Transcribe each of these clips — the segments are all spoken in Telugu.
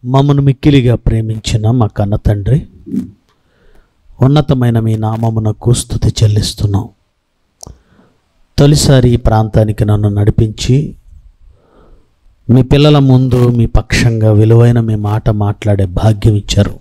మమ్మను మిక్కిలిగా ప్రేమించిన మా కన్న తండ్రి ఉన్నతమైన మీ నామమునకు స్థుతి చెల్లిస్తున్నాం తొలిసారి ఈ ప్రాంతానికి నన్ను నడిపించి మీ పిల్లల ముందు మీ పక్షంగా విలువైన మీ మాట మాట్లాడే భాగ్యం ఇచ్చారు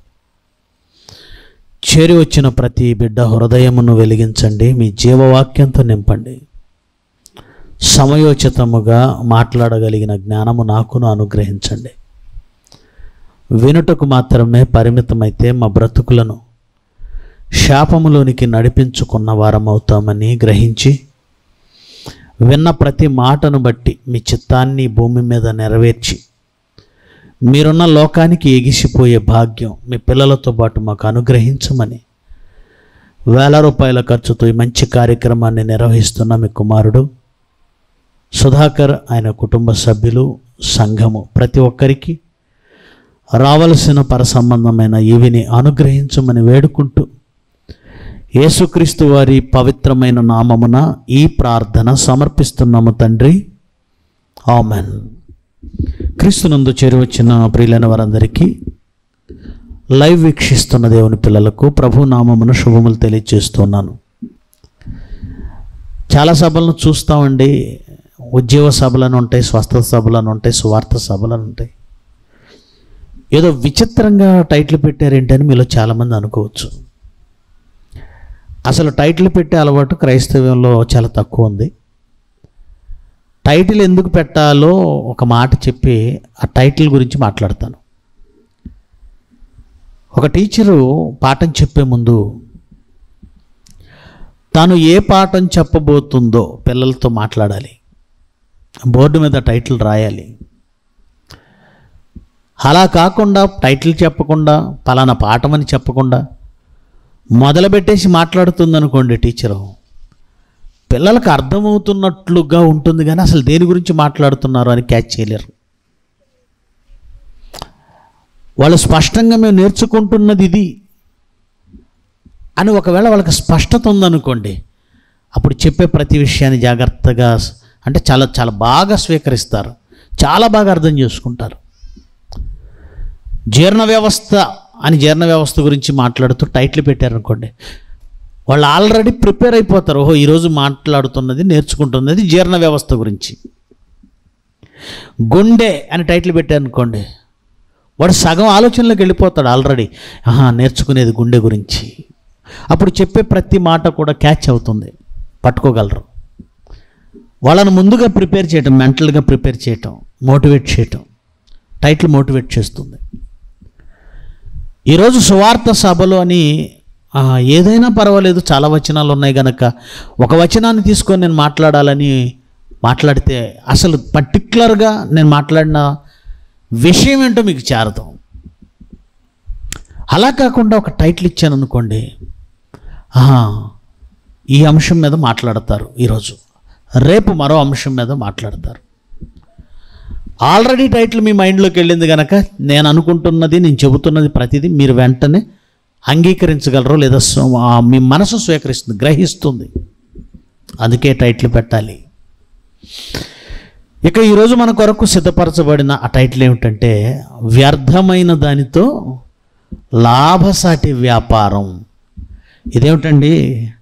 చేరి వచ్చిన ప్రతి బిడ్డ హృదయమును వెలిగించండి మీ జీవవాక్యంతో నింపండి సమయోచితముగా మాట్లాడగలిగిన జ్ఞానము నాకును అనుగ్రహించండి వినుటకు మాత్రమే పరిమితమైతే మా బ్రతుకులను శాపములోనికి నడిపించుకున్న వారమవుతామని గ్రహించి విన్న ప్రతి మాటను బట్టి మీ చిత్తాన్ని భూమి మీద నెరవేర్చి మీరున్న లోకానికి ఎగిసిపోయే భాగ్యం మీ పిల్లలతో పాటు మాకు అనుగ్రహించమని వేల రూపాయల ఖర్చుతో ఈ మంచి కార్యక్రమాన్ని నిర్వహిస్తున్న మీ కుమారుడు సుధాకర్ ఆయన కుటుంబ సభ్యులు సంఘము ప్రతి ఒక్కరికి రావలసిన పరసంబంధమైన ఇవిని అనుగ్రహించమని వేడుకుంటూ యేసుక్రీస్తు వారి పవిత్రమైన నామమున ఈ ప్రార్థన సమర్పిస్తున్నాము తండ్రి ఆమెన్ క్రీస్తునందు చేరువచ్చిన ప్రియులైన వారందరికీ లైవ్ వీక్షిస్తున్న దేవుని పిల్లలకు ప్రభు నామమున శుభములు తెలియజేస్తున్నాను చాలా సభలను చూస్తామండి ఉద్యోగ సభలను ఉంటాయి స్వస్థత సభలను ఉంటాయి సువార్త సభలను ఉంటాయి ఏదో విచిత్రంగా టైటిల్ పెట్టారేంటని మీలో చాలామంది అనుకోవచ్చు అసలు టైటిల్ పెట్టే అలవాటు క్రైస్తవ్యంలో చాలా తక్కువ ఉంది టైటిల్ ఎందుకు పెట్టాలో ఒక మాట చెప్పి ఆ టైటిల్ గురించి మాట్లాడతాను ఒక టీచరు పాఠం చెప్పే ముందు తాను ఏ పాఠం చెప్పబోతుందో పిల్లలతో మాట్లాడాలి బోర్డు మీద టైటిల్ రాయాలి అలా కాకుండా టైటిల్ చెప్పకుండా పలానా పాఠం అని చెప్పకుండా మొదలుపెట్టేసి మాట్లాడుతుంది అనుకోండి టీచరు పిల్లలకు అర్థమవుతున్నట్లుగా ఉంటుంది కానీ అసలు దేని గురించి మాట్లాడుతున్నారు అని క్యాచ్ చేయలేరు వాళ్ళు స్పష్టంగా మేము నేర్చుకుంటున్నది ఇది అని ఒకవేళ వాళ్ళకి స్పష్టత ఉందనుకోండి అప్పుడు చెప్పే ప్రతి విషయాన్ని జాగ్రత్తగా అంటే చాలా చాలా బాగా స్వీకరిస్తారు చాలా బాగా అర్థం చేసుకుంటారు జీర్ణ వ్యవస్థ అని జీర్ణ వ్యవస్థ గురించి మాట్లాడుతూ టైటిల్ పెట్టారనుకోండి వాళ్ళు ఆల్రెడీ ప్రిపేర్ అయిపోతారు ఓహో ఈరోజు మాట్లాడుతున్నది నేర్చుకుంటున్నది జీర్ణ వ్యవస్థ గురించి గుండె అని టైటిల్ పెట్టారనుకోండి వాడు సగం ఆలోచనలోకి వెళ్ళిపోతాడు ఆల్రెడీ ఆహా నేర్చుకునేది గుండె గురించి అప్పుడు చెప్పే ప్రతి మాట కూడా క్యాచ్ అవుతుంది పట్టుకోగలరు వాళ్ళని ముందుగా ప్రిపేర్ చేయటం మెంటల్గా ప్రిపేర్ చేయటం మోటివేట్ చేయటం టైటిల్ మోటివేట్ చేస్తుంది ఈరోజు సువార్త సభలు అని ఆ, ఏదైనా పర్వాలేదు చాలా వచనాలు ఉన్నాయి కనుక ఒక వచనాన్ని తీసుకొని నేను మాట్లాడాలని మాట్లాడితే అసలు పర్టికులర్గా నేను మాట్లాడిన విషయం ఏంటో మీకు చేరదాం అలా కాకుండా ఒక టైటిల్ ఇచ్చాను అనుకోండి ఆహా, ఈ అంశం మీద మాట్లాడతారు ఈరోజు రేపు మరో అంశం మీద మాట్లాడతారు ఆల్రెడీ టైటిల్ మీ మైండ్లోకి వెళ్ళింది కనుక నేను అనుకుంటున్నది నేను చెబుతున్నది ప్రతిదీ మీరు వెంటనే అంగీకరించగలరు లేదా స్వ- ఆ మీ మనసు స్వీకరిస్తుంది గ్రహిస్తుంది అందుకే టైటిల్ పెట్టాలి ఇక ఈరోజు మన కొరకు సిద్ధపరచబడిన ఆ టైటిల్ ఏమిటంటే వ్యర్థమైన దానితో లాభసాటి వ్యాపారం ఇదేమిటండి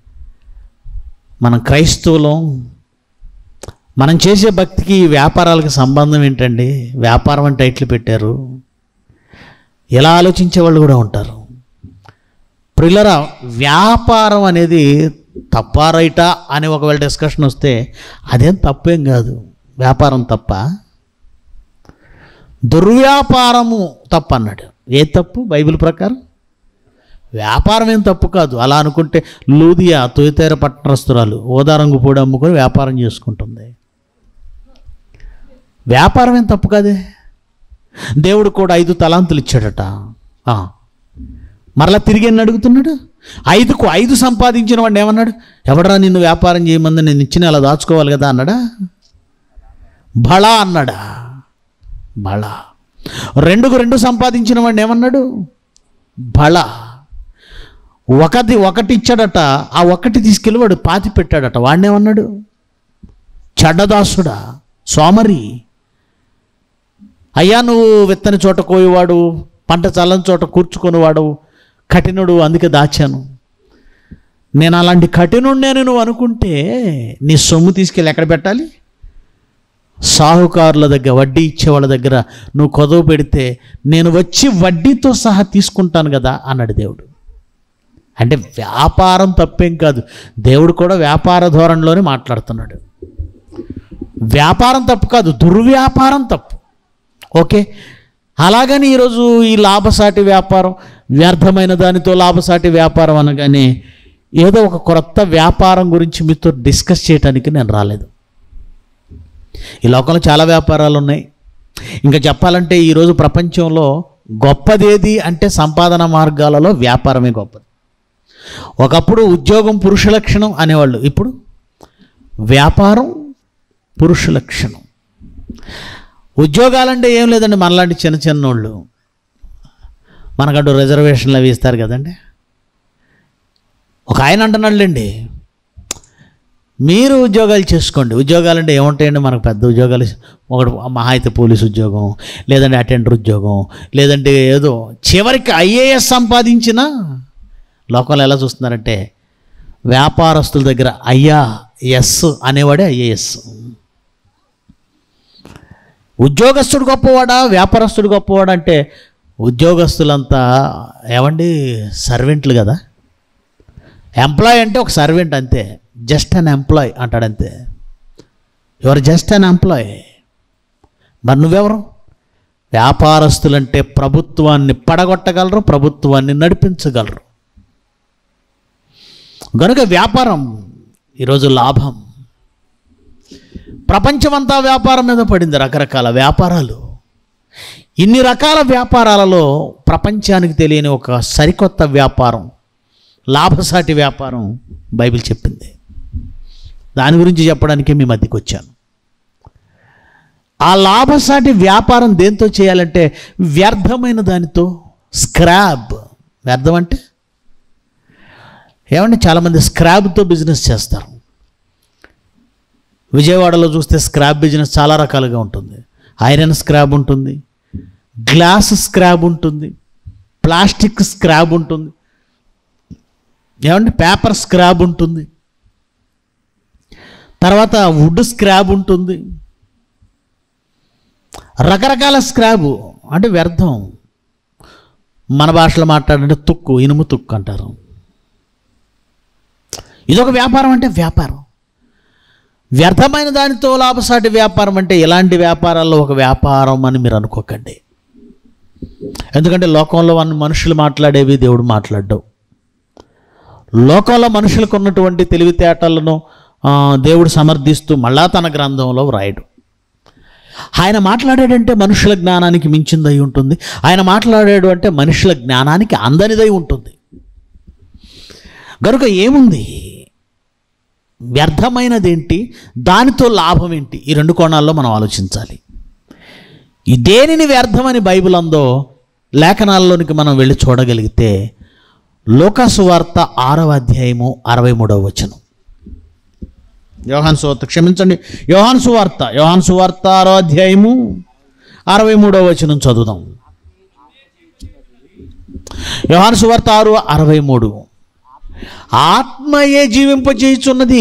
మనం క్రైస్తవులం మనం చేసే భక్తికి ఈ వ్యాపారాలకు సంబంధం ఏంటండి వ్యాపారం అని టైటిల్ పెట్టారు ఇలా ఆలోచించే వాళ్ళు కూడా ఉంటారు ప్రిల్లరా వ్యాపారం అనేది తప్పా రైటా అని ఒకవేళ డిస్కషన్ వస్తే అదేం తప్పేం కాదు వ్యాపారం తప్ప దుర్వ్యాపారము తప్పు అన్నాడు ఏ తప్పు బైబిల్ ప్రకారం వ్యాపారం ఏం తప్పు కాదు అలా అనుకుంటే లూదియా తొలితేర పట్టణస్తురాలు ఓదారంగు పూడి అమ్ముకొని వ్యాపారం చేసుకుంటుంది వ్యాపారం ఏం తప్పు కాదే దేవుడు కూడా ఐదు తలాంతులు ఇచ్చాడట ఆ. మరలా తిరిగి ఎన్ని అడుగుతున్నాడు ఐదుకు ఐదు సంపాదించిన వాడు ఏమన్నాడు ఎవడరా నిన్ను వ్యాపారం చేయమంది నేను ఇచ్చిన అలా దాచుకోవాలి కదా అన్నాడా బళా అన్నాడా బళా రెండుకు రెండు సంపాదించిన వాడిని ఏమన్నాడు బళ ఒకటి ఒకటి ఇచ్చాడట ఆ ఒకటి తీసుకెళ్ళి వాడు పాతి పెట్టాడట వాడినేమన్నాడు చెడ్డదాసుడా సోమరి అయ్యా నువ్వు విత్తని చోట కోయవాడు పంట చల్లని చోట కూర్చుకునేవాడు కఠినుడు అందుకే దాచాను నేను అలాంటి కఠినుడిని నువ్వు అనుకుంటే నీ సొమ్ము తీసుకెళ్ళి ఎక్కడ పెట్టాలి సాహుకారుల దగ్గర వడ్డీ ఇచ్చే వాళ్ళ దగ్గర నువ్వు కొదవ పెడితే నేను వచ్చి వడ్డీతో సహా తీసుకుంటాను కదా అన్నాడు దేవుడు అంటే వ్యాపారం తప్పేం కాదు దేవుడు కూడా వ్యాపార ధోరణిలోనే మాట్లాడుతున్నాడు వ్యాపారం తప్పు కాదు దుర్వ్యాపారం తప్పు ఓకే అలాగని ఈరోజు ఈ లాభసాటి వ్యాపారం వ్యర్థమైన దానితో లాభసాటి వ్యాపారం అనగానే ఏదో ఒక కొత్త వ్యాపారం గురించి మీతో డిస్కస్ చేయడానికి నేను రాలేదు ఈ లోకంలో చాలా వ్యాపారాలు ఉన్నాయి ఇంకా చెప్పాలంటే ఈరోజు ప్రపంచంలో గొప్పదేది అంటే సంపాదన మార్గాలలో వ్యాపారమే గొప్పది ఒకప్పుడు ఉద్యోగం పురుష లక్షణం అనేవాళ్ళు ఇప్పుడు వ్యాపారం పురుష లక్షణం ఉద్యోగాలంటే ఏం లేదండి మనలాంటి చిన్న చిన్నోళ్ళు మనకంటూ రిజర్వేషన్లు అవి ఇస్తారు కదండి ఒక ఆయన అంటున్నాడులేండి మీరు ఉద్యోగాలు చేసుకోండి ఉద్యోగాలు అంటే ఏముంటాయండి మనకు పెద్ద ఉద్యోగాలు ఒకటి మహా అయితే పోలీస్ ఉద్యోగం లేదంటే అటెండర్ ఉద్యోగం లేదంటే ఏదో చివరికి ఐఏఎస్ సంపాదించిన లోకంలో ఎలా చూస్తున్నారంటే వ్యాపారస్తుల దగ్గర అయ్యా ఎస్ అనేవాడే ఐఏఎస్ ఉద్యోగస్తుడు గొప్పవాడా వ్యాపారస్తుడు గొప్పవాడా అంటే ఉద్యోగస్తులంతా ఏమండి సర్వెంట్లు కదా ఎంప్లాయ్ అంటే ఒక సర్వెంట్ అంతే జస్ట్ అన్ ఎంప్లాయ్ అంటాడంతే యువర్ జస్ట్ అన్ ఎంప్లాయ్ మరి నువ్వెవరు వ్యాపారస్తులంటే ప్రభుత్వాన్ని పడగొట్టగలరు ప్రభుత్వాన్ని నడిపించగలరు కనుక వ్యాపారం ఈరోజు లాభం ప్రపంచమంతా వ్యాపారం మీద పడింది రకరకాల వ్యాపారాలు ఇన్ని రకాల వ్యాపారాలలో ప్రపంచానికి తెలియని ఒక సరికొత్త వ్యాపారం లాభసాటి వ్యాపారం బైబిల్ చెప్పింది దాని గురించి చెప్పడానికే మీ మధ్యకి వచ్చాను ఆ లాభసాటి వ్యాపారం దేంతో చేయాలంటే వ్యర్థమైన దానితో స్క్రాబ్ వ్యర్థం అంటే ఏమంటే చాలామంది స్క్రాబ్తో బిజినెస్ చేస్తారు విజయవాడలో చూస్తే స్క్రాబ్ బిజినెస్ చాలా రకాలుగా ఉంటుంది ఐరన్ స్క్రాబ్ ఉంటుంది గ్లాస్ స్క్రాబ్ ఉంటుంది ప్లాస్టిక్ స్క్రాబ్ ఉంటుంది ఏమంటే పేపర్ స్క్రాబ్ ఉంటుంది తర్వాత వుడ్ స్క్రాబ్ ఉంటుంది రకరకాల స్క్రాబ్ అంటే వ్యర్థం మన భాషలో మాట్లాడంటే తుక్కు ఇనుము తుక్కు అంటారు ఇదొక వ్యాపారం అంటే వ్యాపారం వ్యర్థమైన దానితో లాభసాటి వ్యాపారం అంటే ఇలాంటి వ్యాపారాల్లో ఒక వ్యాపారం అని మీరు అనుకోకండి ఎందుకంటే లోకంలో మన మనుషులు మాట్లాడేవి దేవుడు మాట్లాడ్డావు లోకంలో మనుషులకు ఉన్నటువంటి తెలివితేటలను ఆ, దేవుడు సమర్థిస్తూ మళ్ళా తన గ్రంథంలో వ్రాయడు ఆయన మాట్లాడాడంటే మనుషుల జ్ఞానానికి మించిందై ఉంటుంది ఆయన మాట్లాడాడు అంటే మనుషుల జ్ఞానానికి అందనిదై ఉంటుంది కనుక ఏముంది వ్యర్థమైనదేంటి దానితో లాభం ఏంటి ఈ రెండు కోణాల్లో మనం ఆలోచించాలి ఈ దేనిని వ్యర్థమని బైబిల్ అందో లేఖనాల్లోనికి మనం వెళ్ళి చూడగలిగితే లోకాసు వార్త ఆరవ అధ్యాయము అరవై మూడవ వచనం యోహాన్ సువార్త క్షమించండి యోహాన్ సువార్త యోహాన్ సువార్త ఆరో అధ్యాయము అరవై మూడవ వచనం చదువుదాం యోహాన్ సువార్త ఆరు అరవై మూడు ఆత్మయే జీవింపజేయుచున్నది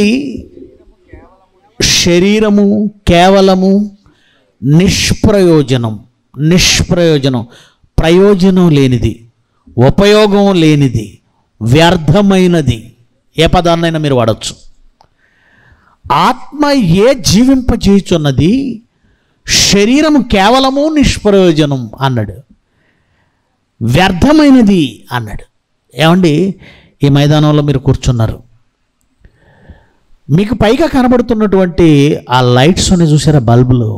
శరీరము కేవలము నిష్ప్రయోజనం నిష్ప్రయోజనం ప్రయోజనం లేనిది ఉపయోగం లేనిది వ్యర్థమైనది ఏ పదాన్నైనా మీరు వాడచ్చు ఆత్మ ఏ జీవింపజేయుచున్నది శరీరము కేవలము నిష్ప్రయోజనం అన్నాడు వ్యర్థమైనది అన్నాడు ఏమండి ఈ మైదానంలో మీరు కూర్చున్నారు మీకు పైగా కనబడుతున్నటువంటి ఆ లైట్స్ ఉన్నాయి చూసారా బల్బులు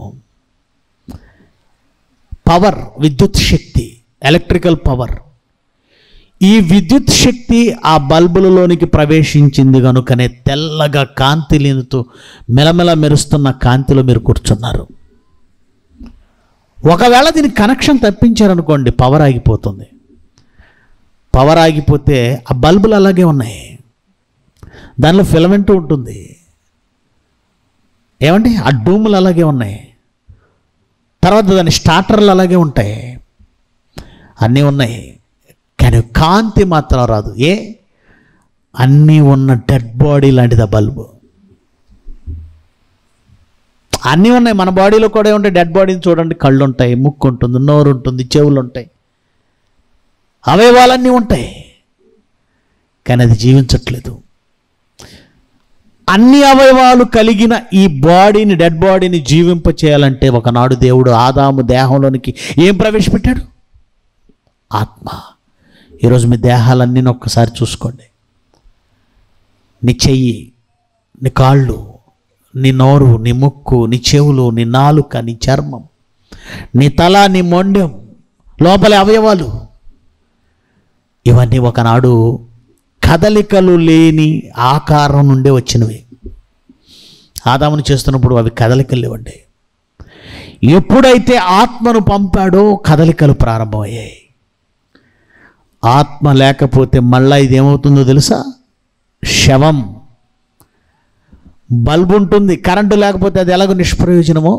పవర్ విద్యుత్ శక్తి ఎలక్ట్రికల్ పవర్ ఈ విద్యుత్ శక్తి ఆ బల్బులలోనికి ప్రవేశించింది కనుకనే తెల్లగా కాంతి లేనితో మెలమెల మెరుస్తున్న కాంతిలో మీరు కూర్చున్నారు ఒకవేళ దీనికి కనెక్షన్ తప్పించారనుకోండి పవర్ ఆగిపోతుంది పవర్ ఆగిపోతే ఆ బల్బులు అలాగే ఉన్నాయి దానిలో ఫిలమెంట్ ఉంటుంది ఏమండి ఆ డూములు అలాగే ఉన్నాయి తర్వాత దాని స్టార్టర్లు అలాగే ఉంటాయి అన్నీ ఉన్నాయి కానీ కాంతి మాత్రం రాదు ఏ అన్నీ ఉన్న డెడ్ బాడీ లాంటిది ఆ బల్బు అన్నీ ఉన్నాయి మన బాడీలో కూడా ఉంటే డెడ్ బాడీని చూడండి కళ్ళు ఉంటాయి ముక్కు ఉంటుంది నోరు ఉంటుంది చెవులు ఉంటాయి అవయవాలన్నీ ఉంటాయి కానీ అది జీవించట్లేదు అన్ని అవయవాలు కలిగిన ఈ బాడీని డెడ్ బాడీని జీవింప చేయాలంటే ఒకనాడు దేవుడు ఆదాము దేహంలోనికి ఏం ప్రవేశపెట్టాడు ఆత్మ ఈరోజు మీ దేహాలన్నీ ఒక్కసారి చూసుకోండి నీ చెయ్యి నీ కాళ్ళు నీ నోరు నీ ముక్కు నీ చెవులు నీ నాలుక నీ చర్మం నీ తల నీ మొండెం లోపలి అవయవాలు ఇవన్నీ ఒకనాడు కదలికలు లేని ఆకారం నుండే వచ్చినవి ఆదామును చేస్తున్నప్పుడు అవి కదలికలు లేవండి ఎప్పుడైతే ఆత్మను పంపాడో కదలికలు ప్రారంభమయ్యాయి ఆత్మ లేకపోతే మళ్ళా ఇది ఏమవుతుందో తెలుసా శవం బల్బు ఉంటుంది కరెంటు లేకపోతే అది ఎలాగో నిష్ప్రయోజనమో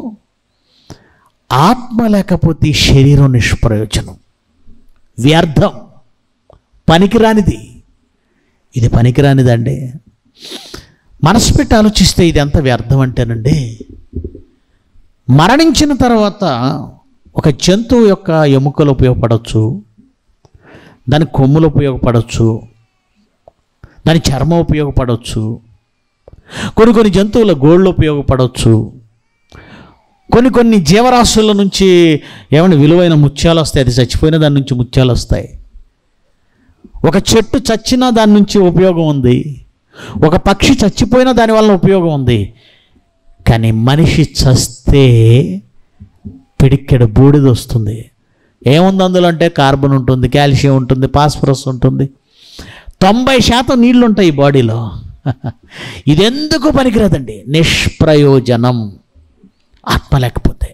ఆత్మ లేకపోతే ఈ శరీరం నిష్ప్రయోజనం వ్యర్థం పనికిరానిది ఇది పనికిరానిదండి మనసు పెట్టి ఆలోచిస్తే ఇది ఎంత వ్యర్థం అంటేనండి మరణించిన తర్వాత ఒక జంతువు యొక్క ఎముకలు ఉపయోగపడవచ్చు దాని కొమ్ములు ఉపయోగపడవచ్చు దాని చర్మం ఉపయోగపడవచ్చు కొన్ని కొన్ని జంతువుల గోళ్ళు ఉపయోగపడవచ్చు కొన్ని కొన్ని జీవరాశుల నుంచి ఏమైనా విలువైన ముత్యాలు వస్తాయి అది చచ్చిపోయిన దాని నుంచి ముత్యాలు వస్తాయి ఒక చెట్టు చచ్చినా దాని నుంచి ఉపయోగం ఉంది ఒక పక్షి చచ్చిపోయినా దాని వలన ఉపయోగం ఉంది కానీ మనిషి చస్తే పిడిక్కెడ బూడిద వస్తుంది ఏముంది అందులో అంటే కార్బన్ ఉంటుంది కాల్షియం ఉంటుంది ఫాస్ఫరస్ ఉంటుంది తొంభై శాతం నీళ్లు ఉంటాయి ఈ బాడీలో ఇదెందుకు పనికిరాదండి నిష్ప్రయోజనం ఆత్మ లేకపోతే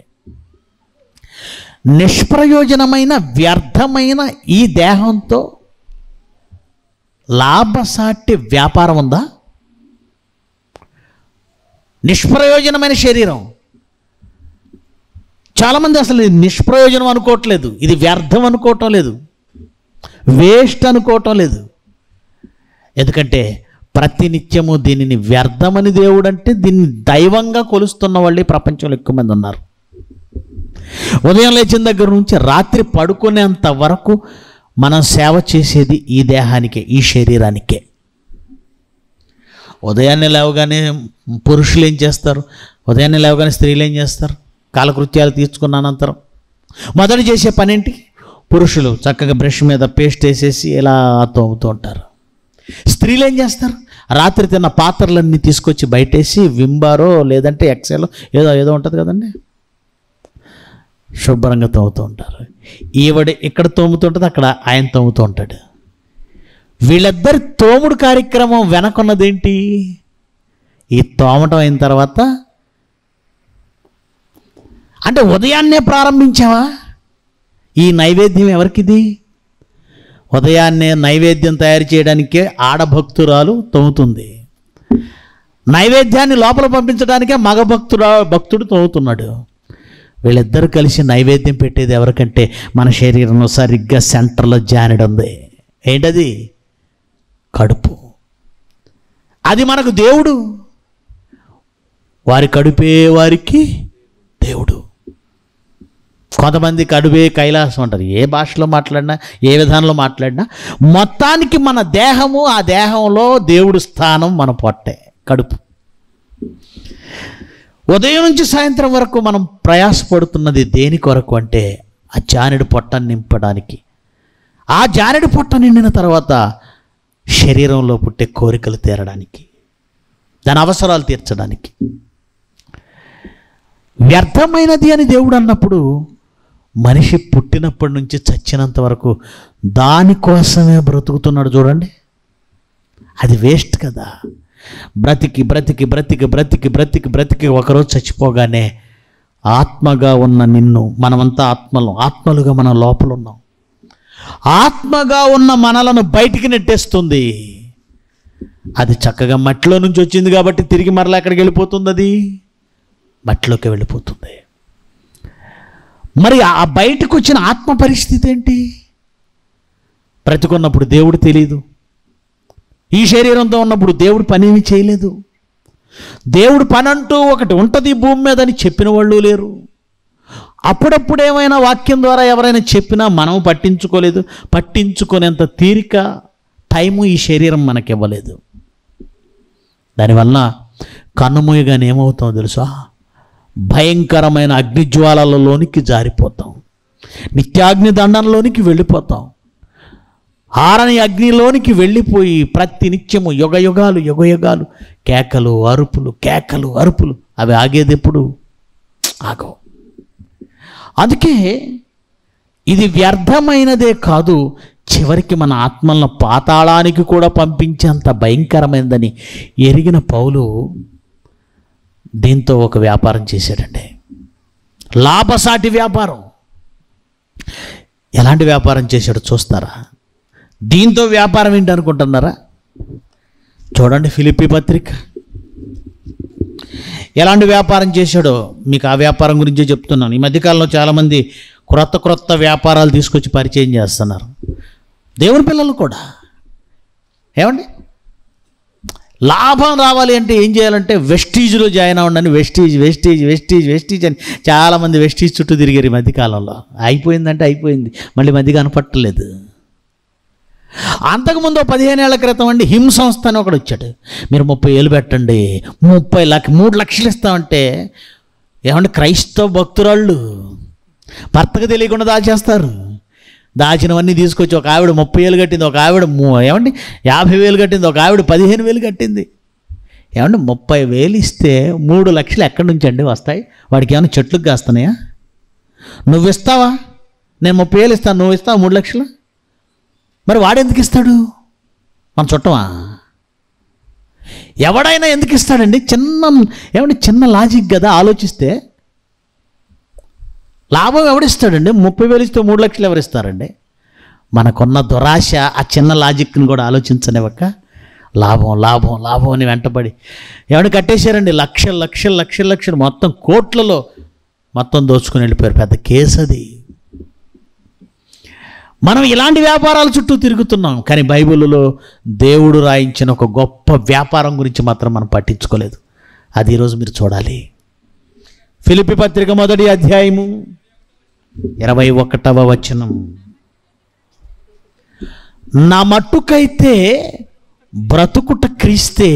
నిష్ప్రయోజనమైన వ్యర్థమైన ఈ దేహంతో లాభసాటి వ్యాపారం ఉందా నిష్ప్రయోజనమైన శరీరం చాలామంది అసలు ఇది నిష్ప్రయోజనం అనుకోవట్లేదు ఇది వ్యర్థం అనుకోవటం లేదు వేస్ట్ అనుకోవటం లేదు ఎందుకంటే ప్రతినిత్యము దీనిని వ్యర్థమని దేవుడు అంటే దీన్ని దైవంగా కొలుస్తున్న వాళ్ళే ప్రపంచంలో ఎక్కువ మంది ఉన్నారు ఉదయం లేచిన దగ్గర నుంచి రాత్రి పడుకునేంత వరకు మనం సేవ చేసేది ఈ దేహానికే ఈ శరీరానికే ఉదయాన్నే లేవగానే పురుషులు ఏం చేస్తారు ఉదయాన్నే లేవగానే స్త్రీలు ఏం చేస్తారు కాలకృత్యాలు తీర్చుకున్న అనంతరం మొదట చేసే పనేంటి పురుషులు చక్కగా బ్రష్ మీద పేస్ట్ వేసేసి ఇలా తోముతూ ఉంటారు స్త్రీలు ఏం చేస్తారు రాత్రి తిన్న పాత్రలన్నీ తీసుకొచ్చి బయటేసి వింబారో లేదంటే ఎక్సెలో ఏదో ఏదో ఉంటుంది కదండి శుభ్రంగా తోముతూ ఉంటారు ఈవిడ ఇక్కడ తోముతుంటుంది అక్కడ ఆయన తోముతూ ఉంటాడు వీళ్ళిద్దరి తోముడు కార్యక్రమం వెనకున్నదేంటి ఈ తోమటం అయిన తర్వాత అంటే ఉదయాన్నే ప్రారంభించావా ఈ నైవేద్యం ఎవరికిది ఉదయాన్నే నైవేద్యం తయారు చేయడానికే ఆడభక్తురాలు తోముతుంది నైవేద్యాన్ని లోపల పంపించడానికే మగ భక్తురా భక్తుడు తోముతున్నాడు వీళ్ళిద్దరు కలిసి నైవేద్యం పెట్టేది ఎవరికంటే మన శరీరంలో సరిగ్గా సెంటర్లో జానెడ్ ఉంది ఏంటది కడుపు అది మనకు దేవుడు వారి కడుపే వారికి దేవుడు కొంతమంది కడుపే కైలాసం అంటారు ఏ భాషలో మాట్లాడినా ఏ విధానంలో మాట్లాడినా మొత్తానికి మన దేహము ఆ దేహంలో దేవుడు స్థానం మన పొట్టే కడుపు ఉదయం నుంచి సాయంత్రం వరకు మనం ప్రయాసపడుతున్నది దేని కొరకు అంటే ఆ జానెడు పొట్టను నింపడానికి ఆ జానెడు పొట్ట నిండిన తర్వాత శరీరంలో పుట్టే కోరికలు తీరడానికి దాని అవసరాలు తీర్చడానికి వ్యర్థమైనది అని దేవుడు అన్నప్పుడు మనిషి పుట్టినప్పటి నుంచి చచ్చినంత వరకు దానికోసమే బ్రతుకుతున్నాడు చూడండి అది వేస్ట్ కదా బ్రతికి బ్రతికి బ్రతికి బ్రతికి బ్రతికి బ్రతికి ఒకరోజు చచ్చిపోగానే ఆత్మగా ఉన్న నిన్ను మనమంతా ఆత్మలు ఆత్మలుగా మనం లోపల ఉన్నాం ఆత్మగా ఉన్న మనలను బయటికి నెట్టేస్తుంది అది చక్కగా మట్టిలో నుంచి వచ్చింది కాబట్టి తిరిగి మరలా ఎక్కడికి వెళ్ళిపోతుంది అది మట్టిలోకి వెళ్ళిపోతుంది మరి ఆ బయటకు వచ్చిన ఆత్మ పరిస్థితి ఏంటి బ్రతికున్నప్పుడు దేవుడు తెలియదు ఈ శరీరంతో ఉన్నప్పుడు దేవుడు పని ఏమీ చేయలేదు దేవుడు పని అంటూ ఒకటి ఉంటుంది ఈ భూమి మీద అని చెప్పిన వాళ్ళు లేరు అప్పుడప్పుడు ఏమైనా వాక్యం ద్వారా ఎవరైనా చెప్పినా మనం పట్టించుకోలేదు పట్టించుకునేంత తీరిక టైము ఈ శరీరం మనకివ్వలేదు దానివల్ల కన్నుమూయగానే ఏమవుతాం తెలుసా భయంకరమైన అగ్నిజ్వాలలోనికి జారిపోతాం నిత్యాగ్ని దండంలోనికి వెళ్ళిపోతాం ఆరని అగ్నిలోనికి వెళ్ళిపోయి ప్రతి నిత్యము యుగ యుగాలు యుగ యుగాలు కేకలు అరుపులు కేకలు అరుపులు అవి ఆగేది ఎప్పుడు ఆగవు అందుకే ఇది వ్యర్థమైనదే కాదు చివరికి మన ఆత్మలను పాతాళానికి కూడా పంపించేంత భయంకరమైనదని ఎరిగిన పౌలు దీంతో ఒక వ్యాపారం చేశాడండి లాభసాటి వ్యాపారం ఎలాంటి వ్యాపారం చేశాడో చూస్తారా దీంతో వ్యాపారం ఏంటి అనుకుంటున్నారా చూడండి ఫిలిప్పి పత్రిక ఎలాంటి వ్యాపారం చేశాడో మీకు ఆ వ్యాపారం గురించే చెప్తున్నాను ఈ మధ్యకాలంలో చాలామంది క్రొత్త క్రొత్త వ్యాపారాలు తీసుకొచ్చి పరిచయం చేస్తున్నారు దేవుని పిల్లలు కూడా ఏమండి లాభం రావాలి అంటే ఏం చేయాలంటే వెస్టీజ్లో జాయిన్ అవ్వండి వెస్టీజ్ వెస్టీజ్ వెస్టీజ్ వెస్టీజ్ అని చాలామంది వెస్టీజ్ చుట్టూ తిరిగారు ఈ మధ్యకాలంలో అయిపోయిందంటే అయిపోయింది మళ్ళీ మధ్య కనపట్టలేదు అంతకుముందు ఓ పదిహేను ఏళ్ల క్రితం అండి హిమ్ సంస్థ అని ఒకడు వచ్చాడు మీరు ముప్పై ఏళ్ళు పెట్టండి ముప్పై లక్ష మూడు లక్షలు ఇస్తామంటే ఏమంటే క్రైస్తవ భక్తురాళ్ళు భర్తకు తెలియకుండా దాచేస్తారు దాచినవన్నీ తీసుకొచ్చి ఒక ఆవిడ ముప్పై వేలు కట్టింది ఒక ఆవిడ ము- ఏమండి యాభై వేలు కట్టింది ఒక ఆవిడ పదిహేను వేలు కట్టింది ఏమండి ముప్పై వేలు ఇస్తే మూడు లక్షలు ఎక్కడి నుంచి అండి వస్తాయి వాడికి ఏమైనా చెట్లకు కాస్తున్నాయా నువ్వు ఇస్తావా నేను ముప్పై వేలు ఇస్తాను నువ్వు ఇస్తావా మూడు లక్షలు మరి వాడెందుకు ఇస్తాడు మన చుట్టమా ఎవడైనా ఎందుకు ఇస్తాడండి చిన్న ఏమంటే చిన్న లాజిక్ కదా ఆలోచిస్తే లాభం ఎవడిస్తాడండి ముప్పై వేలు ఇస్తే మూడు లక్షలు ఎవరు ఇస్తారండి మనకున్న దురాశ ఆ చిన్న లాజిక్ని కూడా ఆలోచించనివ్వక లాభం లాభం లాభం అని వెంటబడి ఎవడు కట్టేశారండి లక్షలు లక్షలు లక్షలు లక్షలు మొత్తం కోట్లలో మొత్తం దోచుకుని వెళ్ళిపోయారు పెద్ద కేసు అది మనం ఇలాంటి వ్యాపారాల చుట్టూ తిరుగుతున్నాం కానీ బైబిల్లో దేవుడు రాయించిన ఒక గొప్ప వ్యాపారం గురించి మాత్రం మనం పట్టించుకోలేదు అది ఈరోజు మీరు చూడాలి ఫిలిపి పత్రిక మొదటి అధ్యాయము ఇరవై ఒకటవ వచనం నా మట్టుకైతే బ్రతుకుట క్రీస్తే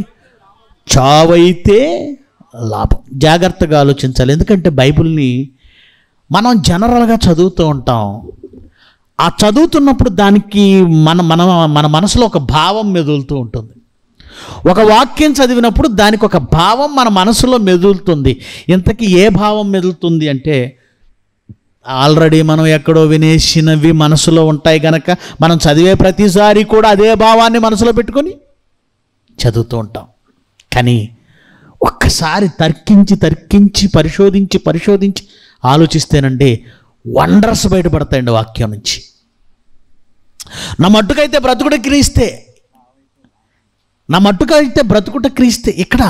చావైతే లాభం జాగ్రత్తగా ఆలోచించాలి ఎందుకంటే బైబిల్ని మనం జనరల్గా చదువుతూ ఉంటాం ఆ చదువుతున్నప్పుడు దానికి మన మన మన మనసులో ఒక భావం మెదులుతూ ఉంటుంది ఒక వాక్యం చదివినప్పుడు దానికి ఒక భావం మన మనసులో మెదులుతుంది ఇంతకీ ఏ భావం మెదులుతుంది అంటే ఆల్రెడీ మనం ఎక్కడో వినేసినవి మనసులో ఉంటాయి గనక మనం చదివే ప్రతిసారి కూడా అదే భావాన్ని మనసులో పెట్టుకొని చదువుతూ ఉంటాం కానీ ఒక్కసారి తర్కించి తర్కించి పరిశోధించి పరిశోధించి ఆలోచిస్తేనండి వండర్స్ బయటపడతాయండి వాక్యం నుంచి నా మట్టుకైతే బ్రతుకుట క్రీస్తే నా మట్టుకైతే బ్రతుకుట క్రీస్తే ఇక్కడ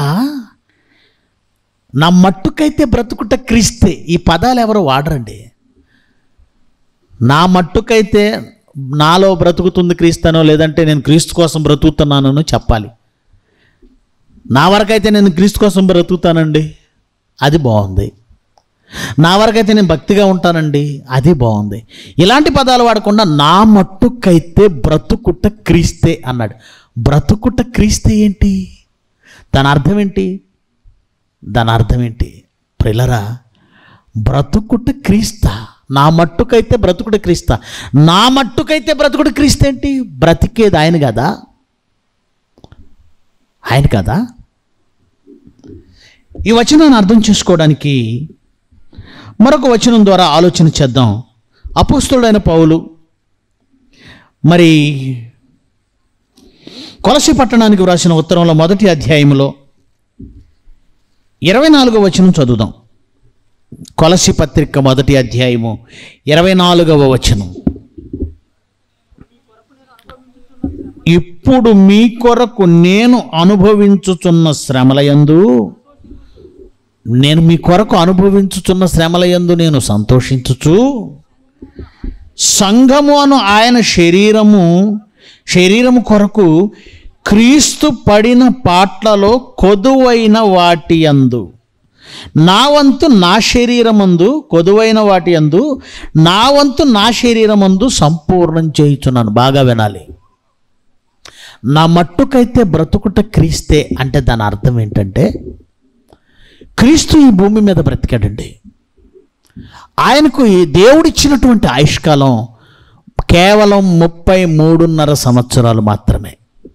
నా మట్టుకైతే బ్రతుకుట క్రీస్తే ఈ పదాలు ఎవరు వాడరండి నా మట్టుకైతే నాలో బ్రతుకుతుంది క్రీస్తనో లేదంటే నేను క్రీస్తు కోసం బ్రతుకుతున్నానో చెప్పాలి నా వరకైతే నేను క్రీస్తు కోసం బ్రతుకుతానండి అది బాగుంది నా వరకైతే నేను భక్తిగా ఉంటానండి అది బాగుంది ఇలాంటి పదాలు వాడకుండా నా మట్టుకైతే బ్రతుకుట క్రీస్తే అన్నాడు బ్రతుకుట క్రీస్తే ఏంటి దాని అర్థం ఏంటి దాని అర్థం ఏంటి ప్రిలరా బ్రతుకుట క్రీస్త నా మట్టుకైతే బ్రతుకుట క్రీస్త నా మట్టుకైతే బ్రతుకుట క్రీస్తు ఏంటి బ్రతికేది ఆయన కదా ఆయన కదా ఈ వచనాన్ని అర్థం చేసుకోవడానికి మరొక వచనం ద్వారా ఆలోచన చేద్దాం అపోస్తుడైన పౌలు మరి కొలసి పట్టణానికి వ్రాసిన ఉత్తరంలో మొదటి అధ్యాయంలో ఇరవై నాలుగో వచనం చదువుదాం కొలసి పత్రిక మొదటి అధ్యాయము ఇరవై నాలుగవ వచనం ఇప్పుడు మీ కొరకు నేను అనుభవించుచున్న శ్రమలయందు నేను మీ కొరకు అనుభవించుచున్న శ్రమల యందు నేను సంతోషించుచు సంఘము అను ఆయన శరీరము శరీరము కొరకు క్రీస్తు పడిన పాట్లలో కొదువైన వాటి యందు నా వంతు నా శరీరమందు కొదువైన వాటి యందు నా వంతు నా శరీరమందు సంపూర్ణం చేయుచున్నాను బాగా వినాలి నా మట్టుకైతే బ్రతుకుట క్రీస్తే అంటే దాని అర్థం ఏంటంటే క్రీస్తు ఈ భూమి మీద బ్రతికాడండి ఆయనకు ఈ దేవుడిచ్చినటువంటి ఆయుష్కాలం కేవలం ముప్పై మూడున్నర సంవత్సరాలు మాత్రమే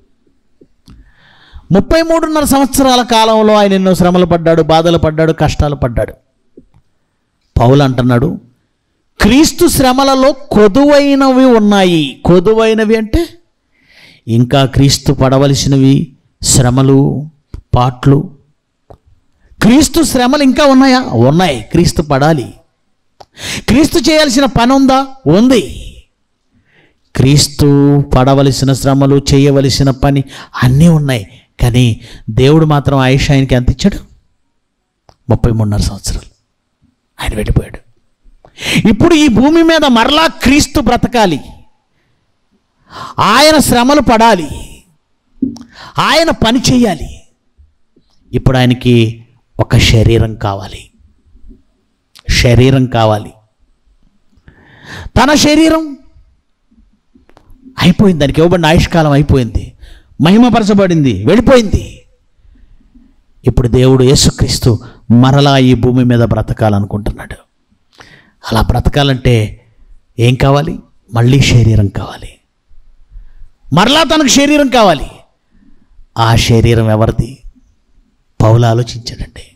ముప్పై మూడున్నర సంవత్సరాల కాలంలో ఆయన ఎన్నో శ్రమలు పడ్డాడు బాధలు పడ్డాడు కష్టాలు పడ్డాడు పౌలు అంటున్నాడు క్రీస్తు శ్రమలలో కొదువైనవి ఉన్నాయి కొదువైనవి అంటే ఇంకా క్రీస్తు పడవలసినవి శ్రమలు పాట్లు క్రీస్తు శ్రమలు ఇంకా ఉన్నాయా ఉన్నాయి క్రీస్తు పడాలి క్రీస్తు చేయాల్సిన పని ఉందా ఉంది క్రీస్తు పడవలసిన శ్రమలు చేయవలసిన పని అన్నీ ఉన్నాయి కానీ దేవుడు మాత్రం ఆయుష్ ఆయనకి ఎంత ఇచ్చాడు ముప్పై మూడున్నర సంవత్సరాలు ఆయన వెళ్ళిపోయాడు ఇప్పుడు ఈ భూమి మీద మరలా క్రీస్తు బ్రతకాలి ఆయన శ్రమలు పడాలి ఆయన పని చేయాలి ఇప్పుడు ఆయనకి ఒక శరీరం కావాలి శరీరం కావాలి తన శరీరం అయిపోయింది దానికి ఇవ్వబడిన ఆయుష్కాలం అయిపోయింది మహిమపరచబడింది వెళ్ళిపోయింది ఇప్పుడు దేవుడు యేసుక్రీస్తు మరలా ఈ భూమి మీద బ్రతకాలనుకుంటున్నాడు అలా బ్రతకాలంటే ఏం కావాలి మళ్ళీ శరీరం కావాలి మరలా తనకు శరీరం కావాలి ఆ శరీరం ఎవరిది పౌలు ఆలోచించాడండి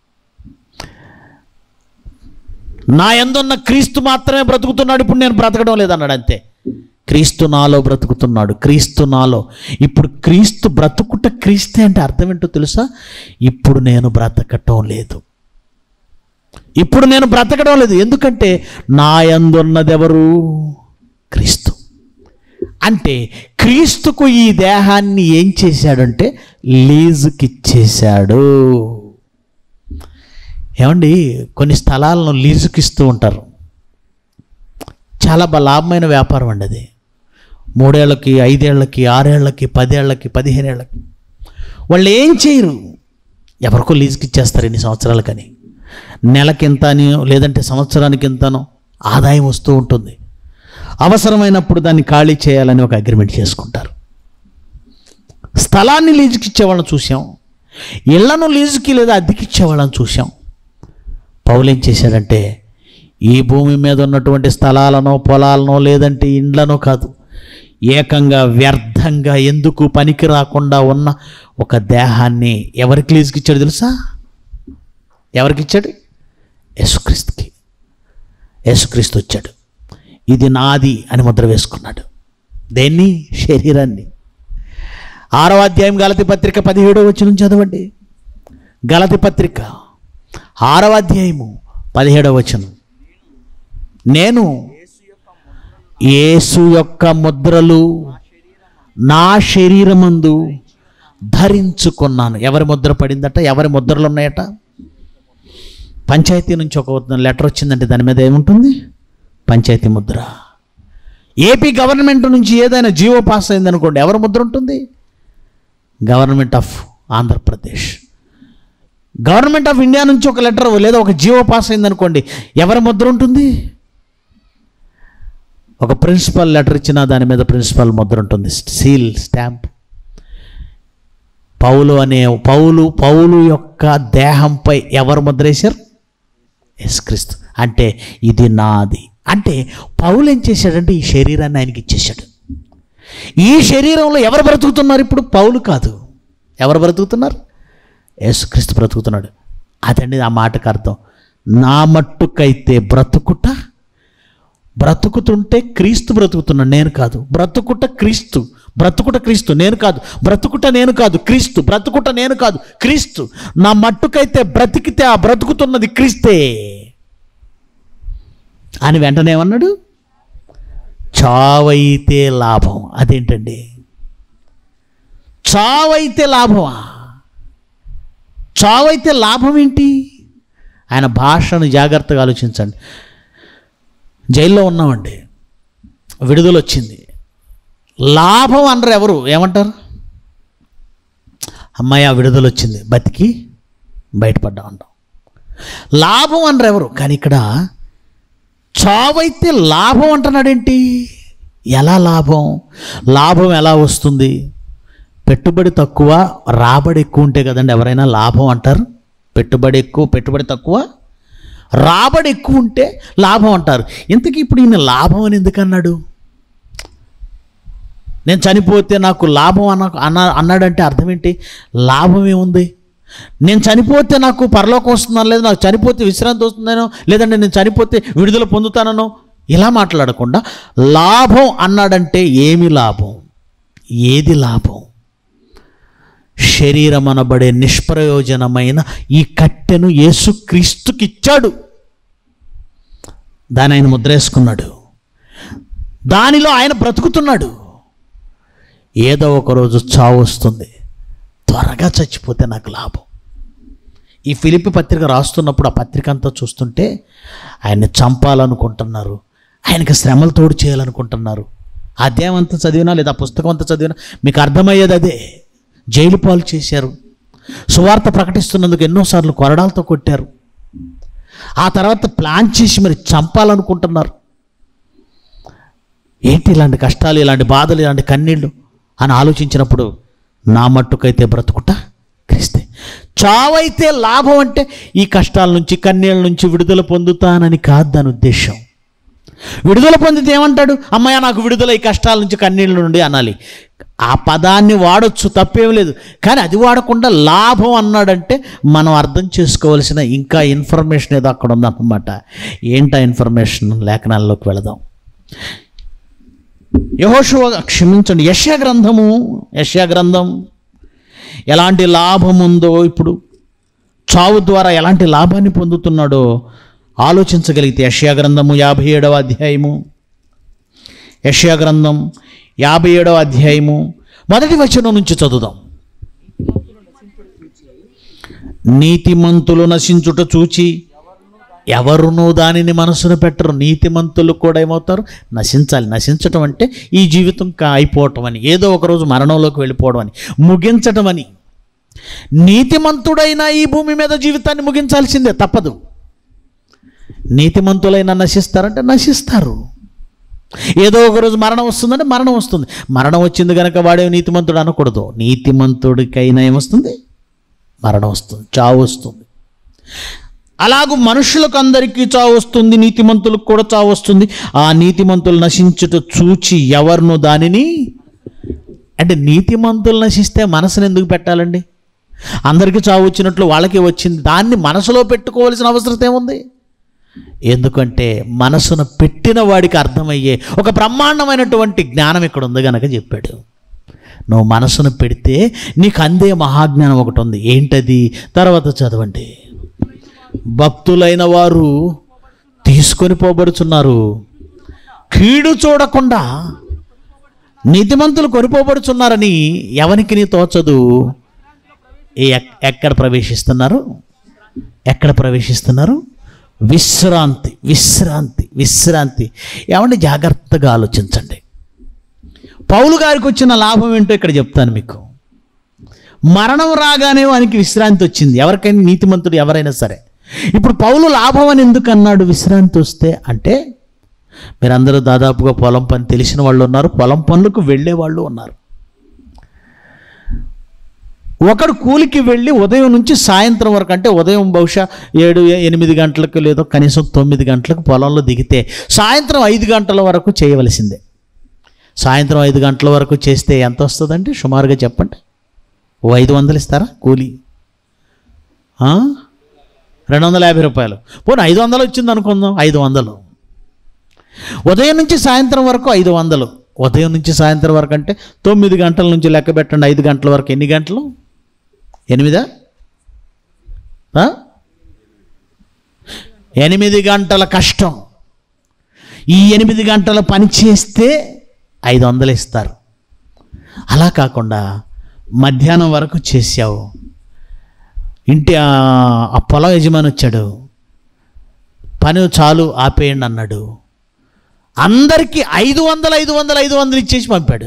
నా ఎందున్న క్రీస్తు మాత్రమే బ్రతుకుతున్నాడు ఇప్పుడు నేను బ్రతకడం లేదన్నాడు అంతే క్రీస్తు నాలో బ్రతుకుతున్నాడు క్రీస్తు నాలో ఇప్పుడు క్రీస్తు బ్రతుకుట క్రీస్తే అంటే అర్థం ఏంటో తెలుసా ఇప్పుడు నేను బ్రతకటం లేదు ఇప్పుడు నేను బ్రతకడం లేదు ఎందుకంటే నా ఎందున్నదెవరు క్రీస్తు అంటే క్రీస్తుకు ఈ దేహాన్ని ఏం చేశాడంటే లీజుకి ఇచ్చేశాడు ఏమండి కొన్ని స్థలాలను లీజుకి ఇస్తూ ఉంటారు చాలా బా లాభమైన వ్యాపారం అండి అది మూడేళ్లకి ఐదేళ్లకి ఆరేళ్లకి పదేళ్లకి పదిహేనేళ్లకి వాళ్ళు ఏం చేయరు ఎవరికో లీజుకి ఇచ్చేస్తారు ఎన్ని సంవత్సరాలు కానీ నెలకి ఎంత అని లేదంటే సంవత్సరానికి ఎంతనో ఆదాయం వస్తూ ఉంటుంది అవసరమైనప్పుడు దాన్ని ఖాళీ చేయాలని ఒక అగ్రిమెంట్ చేసుకుంటారు స్థలాన్ని లీజుకి ఇచ్చేవాళ్ళని చూసాం ఇళ్లను లీజుకి లేదా అద్దెకి ఇచ్చేవాళ్ళని చూసాం పౌలు ఏం చేశాడంటే ఈ భూమి మీద ఉన్నటువంటి స్థలాలనో పొలాలనో లేదంటే ఇండ్లనో కాదు ఏకంగా వ్యర్థంగా ఎందుకు పనికి రాకుండా ఉన్న ఒక దేహాన్ని ఎవరికి లీజుకి ఇచ్చాడు తెలుసా ఎవరికి ఇచ్చాడు యేసుక్రీస్తుకి యేసుక్రీస్తు వచ్చాడు ఇది నాది అని ముద్ర వేసుకున్నాడు దేన్ని శరీరాన్ని ఆరవ అధ్యాయం గలతి పత్రిక పదిహేడవ వచ్చిన చదవండి గలతి పత్రిక ఆరవ అధ్యాయము పదిహేడవ వచనం నేను యేసు యొక్క ముద్రలు నా శరీరమందు ధరించుకున్నాను ఎవరి ముద్ర పడిందట ఎవరి ముద్రలు ఉన్నాయట పంచాయతీ నుంచి ఒక లెటర్ వచ్చిందంటే దాని మీద ఏముంటుంది పంచాయతీ ముద్ర ఏపీ గవర్నమెంట్ నుంచి ఏదైనా జీవో పాస్ అయిందనుకోండి ఎవరి ముద్ర ఉంటుంది government of Andhra Pradesh government of India నుంచి ఒక లెటర్ లేదా ఒక జీవో పాస్ అయిందనుకోండి ఎవరి ముద్ర ఉంటుంది ఒక ప్రిన్సిపల్ లెటర్ ఇచ్చినా దాని మీద ప్రిన్సిపల్ ముద్ర ఉంటుంది సీల్ స్టాంప్ పౌలు అనే పౌలు పౌలు యొక్క దేహంపై ఎవరు ముద్ర వేశారు యేసుక్రీస్తు అంటే ఇది నాది అంటే పౌలు ఏం చేశాడంటే ఈ శరీరాన్ని ఆయనకి ఇచ్చేశాడు ఈ శరీరంలో ఎవరు బ్రతుకుతున్నారు ఇప్పుడు పౌలు కాదు ఎవరు బ్రతుకుతున్నారు యేసుక్రీస్తు బ్రతుకుతున్నాడు అదండి ఆ మాటకు అర్థం నా మట్టుకైతే బ్రతుకుట బ్రతుకుతుంటే క్రీస్తు బ్రతుకుతున్నాడు నేను కాదు బ్రతుకుట క్రీస్తు బ్రతుకుట క్రీస్తు నేను కాదు బ్రతుకుట నేను కాదు క్రీస్తు బ్రతుకుట నేను కాదు క్రీస్తు నా మట్టుకైతే బ్రతికితే ఆ బ్రతుకుతున్నది క్రీస్తే అని వెంటనే ఏమన్నాడు చావైతే లాభం అదేంటండి చావైతే లాభమా చావైతే లాభం ఏంటి ఆయన భాషను జాగ్రత్తగా ఆలోచించండి జైల్లో ఉన్నామండి విడుదల వచ్చింది లాభం అనరు ఎవరు ఏమంటారు అమ్మాయి ఆ విడుదల వచ్చింది బతికి బయటపడ్డా అంటాం లాభం అనరు ఎవరు కానీ ఇక్కడ చావైతే లాభం అంటున్నాడేంటి ఎలా లాభం లాభం ఎలా వస్తుంది పెట్టుబడి తక్కువ రాబడి ఎక్కువ ఉంటే కదండి ఎవరైనా లాభం అంటారు పెట్టుబడి ఎక్కువ పెట్టుబడి తక్కువ రాబడి ఎక్కువ ఉంటే లాభం అంటారు ఇంతకీ ఇప్పుడు ఈయన లాభం అని ఎందుకు అన్నాడు నేను చనిపోతే నాకు లాభం అన్న అన్న అన్నాడంటే అర్థం ఏంటి లాభం ఏముంది నేను చనిపోతే నాకు పరలోకం వస్తుందని లేదు నాకు చనిపోతే విశ్రాంతి వస్తుందనో లేదంటే నేను చనిపోతే విడుదల పొందుతానో ఇలా మాట్లాడకుండా లాభం అన్నాడంటే ఏమి లాభం ఏది లాభం శరీరం అనబడే నిష్ప్రయోజనమైన ఈ కట్టెను యేసుక్రీస్తుకి ఇచ్చాడు దాని ఆయన ముద్రేసుకున్నాడు దానిలో ఆయన బ్రతుకుతున్నాడు ఏదో ఒక రోజు చావు వస్తుంది త్వరగా చచ్చిపోతే నాకు లాభం ఈ ఫిలిపి పత్రిక రాస్తున్నప్పుడు ఆ పత్రిక అంతా చూస్తుంటే ఆయన్ని చంపాలనుకుంటున్నారు ఆయనకి శ్రమలు తోడు చేయాలనుకుంటున్నారు ఆ అధ్యాయం అంతా చదివినా లేదా ఆ పుస్తకం అంతా చదివినా మీకు అర్థమయ్యేది అదే జైలు పాలు చేశారు సువార్త ప్రకటిస్తున్నందుకు ఎన్నోసార్లు కొరడాలతో కొట్టారు ఆ తర్వాత ప్లాన్ చేసి మరి చంపాలనుకుంటున్నారు ఏంటి ఇలాంటి కష్టాలు ఇలాంటి బాధలు ఇలాంటి కన్నీళ్ళు అని ఆలోచించినప్పుడు నా మట్టుకైతే బ్రతుకుట క్రీస్తే చావైతే లాభం అంటే ఈ కష్టాల నుంచి కన్నీళ్ళ నుంచి విడుదల పొందుతానని కాదు దాని ఉద్దేశం విడుదల పొందితే ఏమంటాడు అమ్మయ్య నాకు విడుదల ఈ కష్టాల నుంచి కన్నీళ్ళ నుండి అనాలి ఆ పదాన్ని వాడొచ్చు తప్పేం లేదు కానీ అది వాడకుండా లాభం అన్నాడంటే మనం అర్థం చేసుకోవాల్సిన ఇంకా ఇన్ఫర్మేషన్ ఏదో అక్కడ ఉందన్నమాట ఏంటా ఇన్ఫర్మేషన్ లేఖనాల్లోకి వెళదాం యహోషువ క్షమించండి యశ్యా గ్రంథము యశ్యా గ్రంథం ఎలాంటి లాభం ఉందో ఇప్పుడు చావు ద్వారా ఎలాంటి లాభాన్ని పొందుతున్నాడో ఆలోచించగలిగితే యశ్యా గ్రంథము యాభై ఏడవ అధ్యాయము యశ్యా గ్రంథం యాభై ఏడవ అధ్యాయము మొదటి వచనం నుంచి చదువుదాం నీతిమంతులు నశించుట చూచి ఎవరునూ దానిని మనసును పెట్టరు నీతిమంతులు కూడా ఏమవుతారు నశించాలి నశించటం అంటే ఈ జీవితం కా అయిపోవటం అని ఏదో ఒకరోజు మరణంలోకి వెళ్ళిపోవడం అని ముగించటం అని నీతిమంతుడైన ఈ భూమి మీద జీవితాన్ని ముగించాల్సిందే తప్పదు నీతిమంతులైనా నశిస్తారంటే నశిస్తారు ఏదో ఒక రోజు మరణం వస్తుందంటే మరణం వస్తుంది మరణం వచ్చింది కనుక వాడే నీతిమంతుడు అనకూడదు నీతిమంతుడికైనా ఏమొస్తుంది మరణం వస్తుంది చావు వస్తుంది అలాగూ మనుషులకు అందరికీ చావు వస్తుంది నీతిమంతులకు కూడా చావు వస్తుంది ఆ నీతిమంతులు నశించుట చూచి ఎవరిను దానిని అంటే నీతిమంతులు నశిస్తే మనసును ఎందుకు పెట్టాలండి అందరికీ చావు వచ్చినట్లు వాళ్ళకి వచ్చింది దాన్ని మనసులో పెట్టుకోవాల్సిన అవసరం ఏముంది ఎందుకంటే మనసును పెట్టిన వాడికి అర్థమయ్యే ఒక బ్రహ్మాండమైనటువంటి జ్ఞానం ఇక్కడ ఉంది కనుక చెప్పాడు నువ్వు మనసును పెడితే నీకు అందే మహాజ్ఞానం ఒకటి ఉంది ఏంటది తర్వాత చదవండి భక్తులైన వారు తీసుకొని పోబడుచున్నారు కీడు చూడకుండా నీతిమంతులు కొనిపోబడుచున్నారని ఎవనికి నీ తోచదు ఎక్- ఎక్కడ ప్రవేశిస్తున్నారు ఎక్కడ ప్రవేశిస్తున్నారు విశ్రాంతి విశ్రాంతి విశ్రాంతి ఏమంటే జాగ్రత్తగా ఆలోచించండి పౌలు గారికి వచ్చిన లాభం ఏంటో ఇక్కడ చెప్తాను మీకు మరణం రాగానే వానికి విశ్రాంతి వచ్చింది ఎవరికైనా నీతిమంతుడు ఎవరైనా సరే ఇప్పుడు పౌలు లాభం అని ఎందుకు అన్నాడు విశ్రాంతి వస్తే అంటే మీరందరూ దాదాపుగా పొలం పని తెలిసిన వాళ్ళు ఉన్నారు పొలం పనులకు వెళ్ళే వాళ్ళు ఉన్నారు ఒకడు కూలికి వెళ్ళి ఉదయం నుంచి సాయంత్రం వరకు అంటే ఉదయం బహుశా ఏడు ఎనిమిది గంటలకు లేదో కనీసం తొమ్మిది గంటలకు పొలంలో దిగితే సాయంత్రం ఐదు గంటల వరకు చేయవలసిందే సాయంత్రం ఐదు గంటల వరకు చేస్తే ఎంత వస్తుందండి సుమారుగా చెప్పండి ఓ ఐదు వందలు ఇస్తారా కూలీ ఆ? రెండు వందల యాభై రూపాయలు పోనీ ఐదు వందలు వచ్చింది అనుకుందాం ఐదు వందలు ఉదయం నుంచి సాయంత్రం వరకు ఐదు వందలు ఉదయం నుంచి సాయంత్రం వరకు అంటే తొమ్మిది గంటల నుంచి లెక్క పెట్టండి ఐదు గంటల వరకు ఎన్ని గంటలు ఎనిమిదా ఆ? ఎనిమిది గంటల కష్టం ఈ ఎనిమిది గంటల పని చేస్తే ఐదు వందలు ఇస్తారు అలా కాకుండా మధ్యాహ్నం వరకు చేసావు ఇంటి ఆ ఆ పొలం యజమాని వచ్చాడు పని చాలు ఆపేయండి అన్నాడు అందరికీ ఐదు వందలు ఐదు వందలు ఐదు వందలు ఇచ్చేసి పంపాడు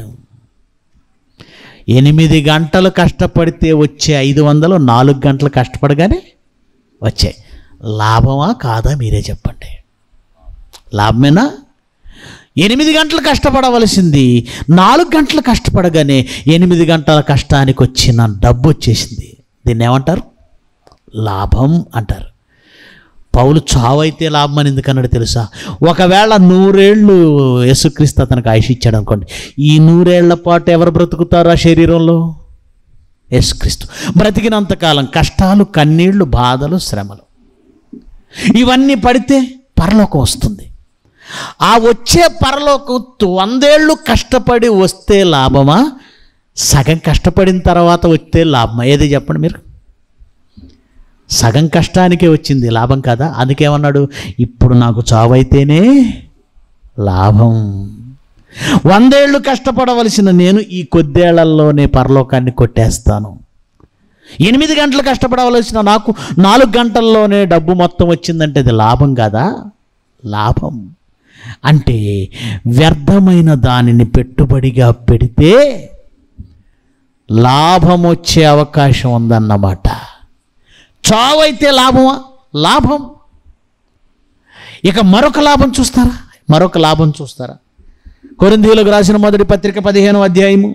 ఎనిమిది గంటలు కష్టపడితే వచ్చే ఐదు వందలు నాలుగు గంటలు కష్టపడగానే వచ్చాయి లాభమా కాదా మీరే చెప్పండి లాభమేనా ఎనిమిది గంటలు కష్టపడవలసింది నాలుగు గంటలు కష్టపడగానే ఎనిమిది గంటల కష్టానికి వచ్చిన డబ్బు వచ్చేసింది దీన్ని ఏమంటారు లాభం అంటారు పౌలు చావైతే లాభం అని ఎందుకన్నాడు తెలుసా ఒకవేళ నూరేళ్ళు యేసుక్రీస్తు అతనికి ఆయుష్ ఇచ్చాడు అనుకోండి ఈ నూరేళ్ల పాటు ఎవరు బ్రతుకుతారు ఆ శరీరంలో యేసుక్రీస్తు బ్రతికినంతకాలం కష్టాలు కన్నీళ్లు బాధలు శ్రమలు ఇవన్నీ పడితే పరలోకం వస్తుంది ఆ వచ్చే పరలోకం వందేళ్ళు కష్టపడి వస్తే లాభమా సగం కష్టపడిన తర్వాత వస్తే లాభమా ఏది చెప్పండి మీరు సగం కష్టానికే వచ్చింది లాభం కదా అందుకేమన్నాడు ఇప్పుడు నాకు చావైతేనే లాభం వందేళ్ళు కష్టపడవలసిన నేను ఈ కొద్దేళ్లలోనే పరలోకాన్ని కొట్టేస్తాను ఎనిమిది గంటలు కష్టపడవలసిన నాకు నాలుగు గంటల్లోనే డబ్బు మొత్తం వచ్చిందంటే అది లాభం కదా లాభం అంటే వ్యర్థమైన దానిని పెట్టుబడిగా పెడితే లాభం వచ్చే అవకాశం ఉందన్నమాట చావైతే లాభమా లాభం ఇక మరొక లాభం చూస్తారా మరొక లాభం చూస్తారా కొరిందీలకు రాసిన మొదటి పత్రిక పదిహేను అధ్యాయము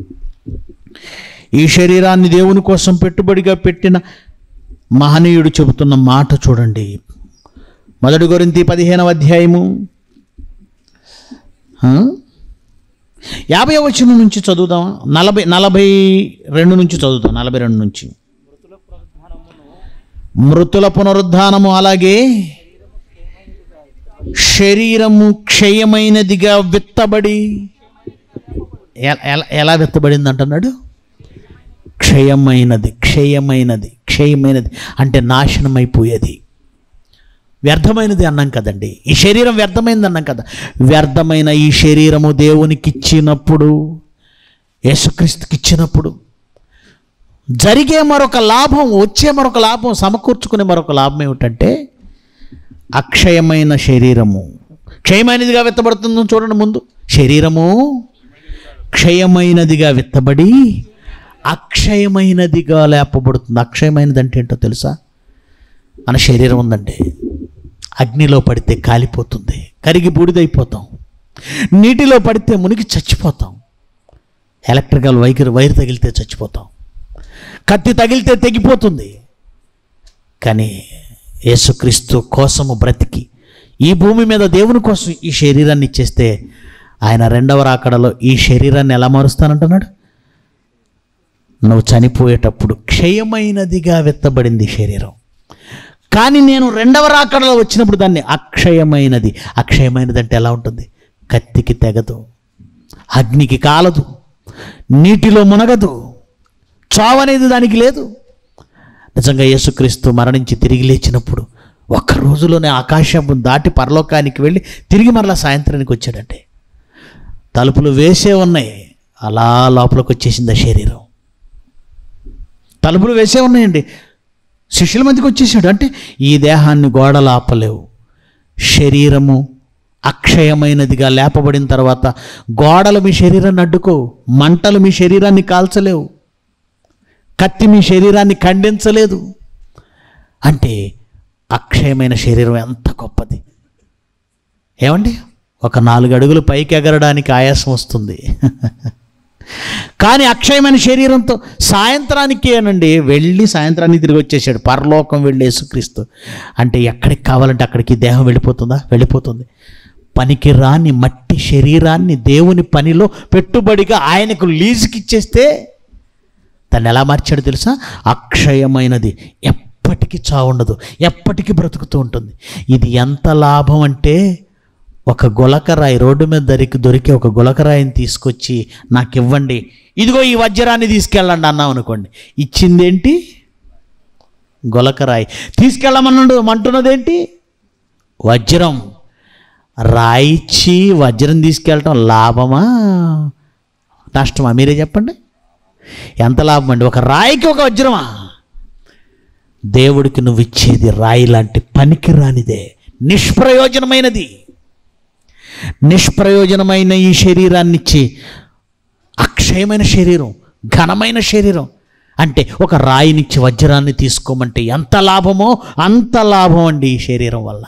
ఈ శరీరాన్ని దేవుని కోసం పెట్టుబడిగా పెట్టిన మహనీయుడు చెబుతున్న మాట చూడండి మొదటి కొరింతి పదిహేనవ అధ్యాయము ఆ? యాభై వచనం నుంచి చదువుదాం నలభై నలభై రెండు నుంచి చదువుతాం నలభై రెండు నుంచి మృతుల పునరుద్ధానము అలాగే శరీరము క్షయమైనదిగా విత్తబడి ఎ- ఎలా- ఎలా విత్తబడింది అంటున్నాడు క్షయమైనది క్షయమైనది క్షయమైనది అంటే నాశనం అయిపోయేది వ్యర్థమైనది అన్నాం కదండి ఈ శరీరం వ్యర్థమైనది అన్నాం కదా వ్యర్థమైన ఈ శరీరము దేవునికి ఇచ్చినప్పుడు యేసుక్రీస్తుకి ఇచ్చినప్పుడు జరిగే మరొక లాభం వచ్చే మరొక లాభం సమకూర్చుకునే మరొక లాభం ఏమిటంటే అక్షయమైన శరీరము క్షయమైనదిగా విత్తబడుతుందో చూడండి ముందు శరీరము క్షయమైనదిగా విత్తబడి అక్షయమైనదిగా లేపబడుతుంది అక్షయమైనది అంటే ఏంటో తెలుసా మన శరీరం ఉందండి అగ్నిలో పడితే కాలిపోతుంది కరిగి బూడిదైపోతాం నీటిలో పడితే మునిగి చచ్చిపోతాం ఎలక్ట్రికల్ వైర్ వైర్ తగిలితే చచ్చిపోతాం కత్తి తగిలితే తెగిపోతుంది కానీ యేసుక్రీస్తు కోసము బ్రతికి ఈ భూమి మీద దేవుని కోసం ఈ శరీరాన్ని ఇచ్చేస్తే ఆయన రెండవ రాకడలో ఈ శరీరాన్ని ఎలా మారుస్తానంటున్నాడు నువ్వు చనిపోయేటప్పుడు క్షయమైనదిగా వెత్తబడింది ఈ శరీరం కానీ నేను రెండవ రాకడలో వచ్చినప్పుడు దాన్ని అక్షయమైనది అక్షయమైనది అంటే ఎలా ఉంటుంది కత్తికి తెగదు అగ్నికి కాలదు నీటిలో మునగదు చావనేది దానికి లేదు నిజంగా యేసుక్రీస్తు మరణించి తిరిగి లేచినప్పుడు ఒక్క రోజులోనే ఆకాశం దాటి పరలోకానికి వెళ్ళి తిరిగి మరలా సాయంత్రానికి వచ్చాడంటే తలుపులు వేసే ఉన్నాయి అలా లోపలికి వచ్చేసింది ఆ శరీరం తలుపులు వేసే ఉన్నాయండి శిష్యుల మధ్యకి వచ్చేసాడు అంటే ఈ దేహాన్ని గోడలు ఆపలేవు శరీరము అక్షయమైనదిగా లేపబడిన తర్వాత గోడలు మీ శరీరాన్ని అడ్డుకో మంటలు మీ శరీరాన్ని కాల్చలేవు కత్తి మీ శరీరాన్ని ఖండించలేదు అంటే అక్షయమైన శరీరం ఎంత గొప్పది ఏమండి ఒక నాలుగు అడుగులు పైకి ఎగరడానికి ఆయాసం వస్తుంది కానీ అక్షయమైన శరీరంతో సాయంత్రానికి అనండి వెళ్ళి సాయంత్రానికి తిరిగి వచ్చేసాడు పరలోకం వెళ్ళి యేసుక్రీస్తు అంటే ఎక్కడికి కావాలంటే అక్కడికి దేహం వెళ్ళిపోతుందా వెళ్ళిపోతుంది పనికి రాని మట్టి శరీరాన్ని దేవుని పనిలో పెట్టుబడిగా ఆయనకు లీజుకి ఇచ్చేస్తే దాన్ని ఎలా మార్చాడు తెలుసా అక్షయమైనది ఎప్పటికీ చావుండదు ఎప్పటికీ బ్రతుకుతూ ఉంటుంది ఇది ఎంత లాభం అంటే ఒక గులకరాయి రోడ్డు మీద దొరికి దొరికి ఒక గులకరాయిని తీసుకొచ్చి నాకు ఇవ్వండి ఇదిగో ఈ వజ్రాన్ని తీసుకెళ్ళండి అన్నాం అనుకోండి ఇచ్చిందేంటి గులకరాయి తీసుకెళ్ళమన్నాడు అంటున్నదేంటి వజ్రం రాయిచ్చి వజ్రం తీసుకెళ్ళటం లాభమా నష్టమా మీరే చెప్పండి ఎంత లాభం అండి ఒక రాయికి ఒక వజ్రమా దేవుడికి నువ్వు ఇచ్చేది రాయి లాంటి పనికి రానిదే నిష్ప్రయోజనమైనది నిష్ప్రయోజనమైన ఈ శరీరాన్ని ఇచ్చి అక్షయమైన శరీరం ఘనమైన శరీరం అంటే ఒక రాయినిచ్చి వజ్రాన్ని తీసుకోమంటే ఎంత లాభమో అంత లాభం అండి ఈ శరీరం వల్ల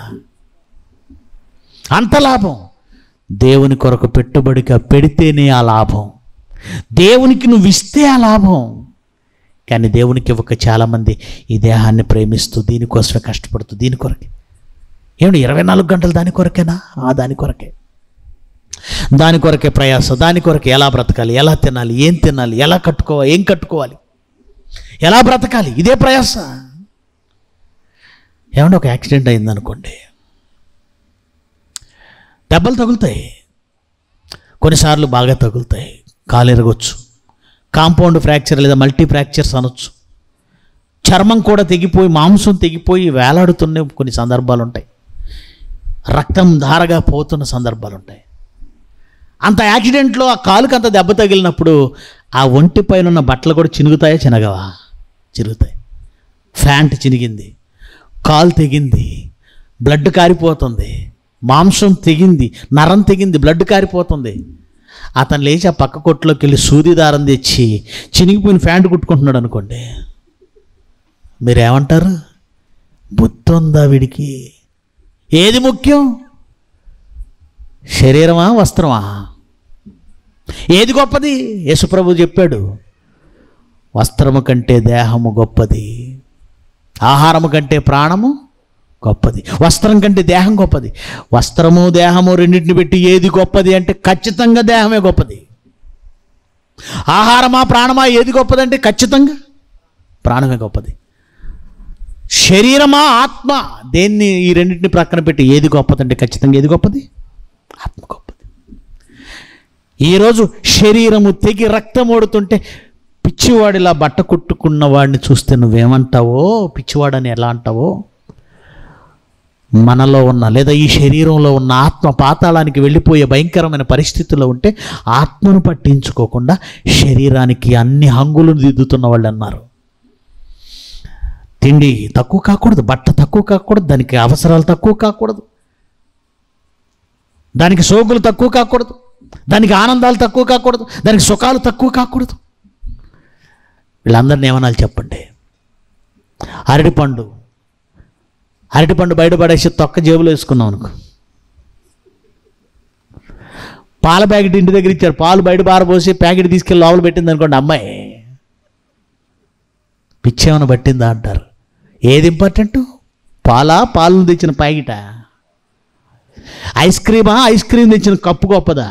అంత లాభం దేవుని కొరకు పెట్టుబడిగా పెడితేనే ఆ లాభం దేవునికి నువ్వు ఇస్తే ఆ లాభం కానీ దేవునికి ఇవ్వక చాలామంది ఈ దేహాన్ని ప్రేమిస్తూ దీనికోసమే కష్టపడుతూ దీని కొరకే ఏమిటి ఇరవై నాలుగు గంటలు దాని కొరకేనా ఆ దాని కొరకే దాని కొరకే ప్రయాస దాని కొరకే ఎలా బ్రతకాలి ఎలా తినాలి ఏం తినాలి ఎలా కట్టుకోవాలి ఏం కట్టుకోవాలి ఎలా బ్రతకాలి ఇదే ప్రయాస ఏమంటే ఒక యాక్సిడెంట్ అయిందనుకోండి దెబ్బలు తగులుతాయి కొన్నిసార్లు బాగా తగులుతాయి కాలు ఎరగొచ్చు కాంపౌండ్ ఫ్రాక్చర్ లేదా మల్టీ ఫ్రాక్చర్స్ అనొచ్చు చర్మం కూడా తెగిపోయి మాంసం తెగిపోయి వేలాడుతున్న కొన్ని సందర్భాలు ఉంటాయి రక్తం ధారగా పోతున్న సందర్భాలు ఉంటాయి అంత యాక్సిడెంట్లో ఆ కాలుకి అంత దెబ్బ తగిలినప్పుడు ఆ ఒంటి పైన ఉన్న బట్టలు కూడా చినుగుతాయా చినగవా చిరుగుతాయి ఫ్యాంట్ చినిగింది కాలు తెగింది బ్లడ్ కారిపోతుంది మాంసం తెగింది నరం తెగింది బ్లడ్ కారిపోతుంది అతను లేచి ఆ పక్క కొట్టులోకి వెళ్ళి సూది దారం తెచ్చి చినిగిపోయిన ఫ్యాంట్ కుట్టుకుంటున్నాడు అనుకోండి మీరేమంటారు బుద్ధి ఉందా వీడికి ఏది ముఖ్యం శరీరమా వస్త్రమా ఏది గొప్పది యేసుప్రభు చెప్పాడు వస్త్రము కంటే దేహము గొప్పది ఆహారము కంటే ప్రాణము గొప్పది వస్త్రం కంటే దేహం గొప్పది వస్త్రము దేహము రెండింటిని పెట్టి ఏది గొప్పది అంటే ఖచ్చితంగా దేహమే గొప్పది ఆహారమా ప్రాణమా ఏది గొప్పది అంటే ఖచ్చితంగా ప్రాణమే గొప్పది శరీరమా ఆత్మ దేన్ని ఈ రెండింటిని ప్రక్కన పెట్టి ఏది గొప్పది అంటే ఖచ్చితంగా ఏది గొప్పది ఆత్మ గొప్పది ఈరోజు శరీరము తెగి రక్తం ఓడుతుంటే పిచ్చివాడిలా బట్ట కుట్టుకున్న వాడిని చూస్తే నువ్వేమంటావో పిచ్చివాడని ఎలా అంటావో మనలో ఉన్న లేదా ఈ శరీరంలో ఉన్న ఆత్మ పాతాళానికి వెళ్ళిపోయే భయంకరమైన పరిస్థితుల్లో ఉంటే ఆత్మను పట్టించుకోకుండా శరీరానికి అన్ని హంగులు దిద్దుతున్న వాళ్ళు అన్నారు తిండి తక్కువ కాకూడదు బట్ట తక్కువ కాకూడదు దానికి అవసరాలు తక్కువ కాకూడదు దానికి సోకులు తక్కువ కాకూడదు దానికి ఆనందాలు తక్కువ కాకూడదు దానికి సుఖాలు తక్కువ కాకూడదు వీళ్ళందరిని ఏమనాలి చెప్పండి అరటిపండు అరటిపండు బయటపడేసి తొక్క జేబులో వేసుకున్నాం అనుకో పాల ప్యాకెట్ ఇంటి దగ్గర ఇచ్చారు పాలు బయట బారబోసి ప్యాకెట్ తీసుకెళ్ళి లోపల పెట్టింది అనుకోండి అమ్మాయి పిచ్చేమని పట్టిందా అంటారు ఏది ఇంపార్టెంట్ పాలా పాలను తెచ్చిన ప్యాకెటా ఐస్ క్రీమా ఐస్ క్రీమ్ తెచ్చిన కప్పు గొప్పదా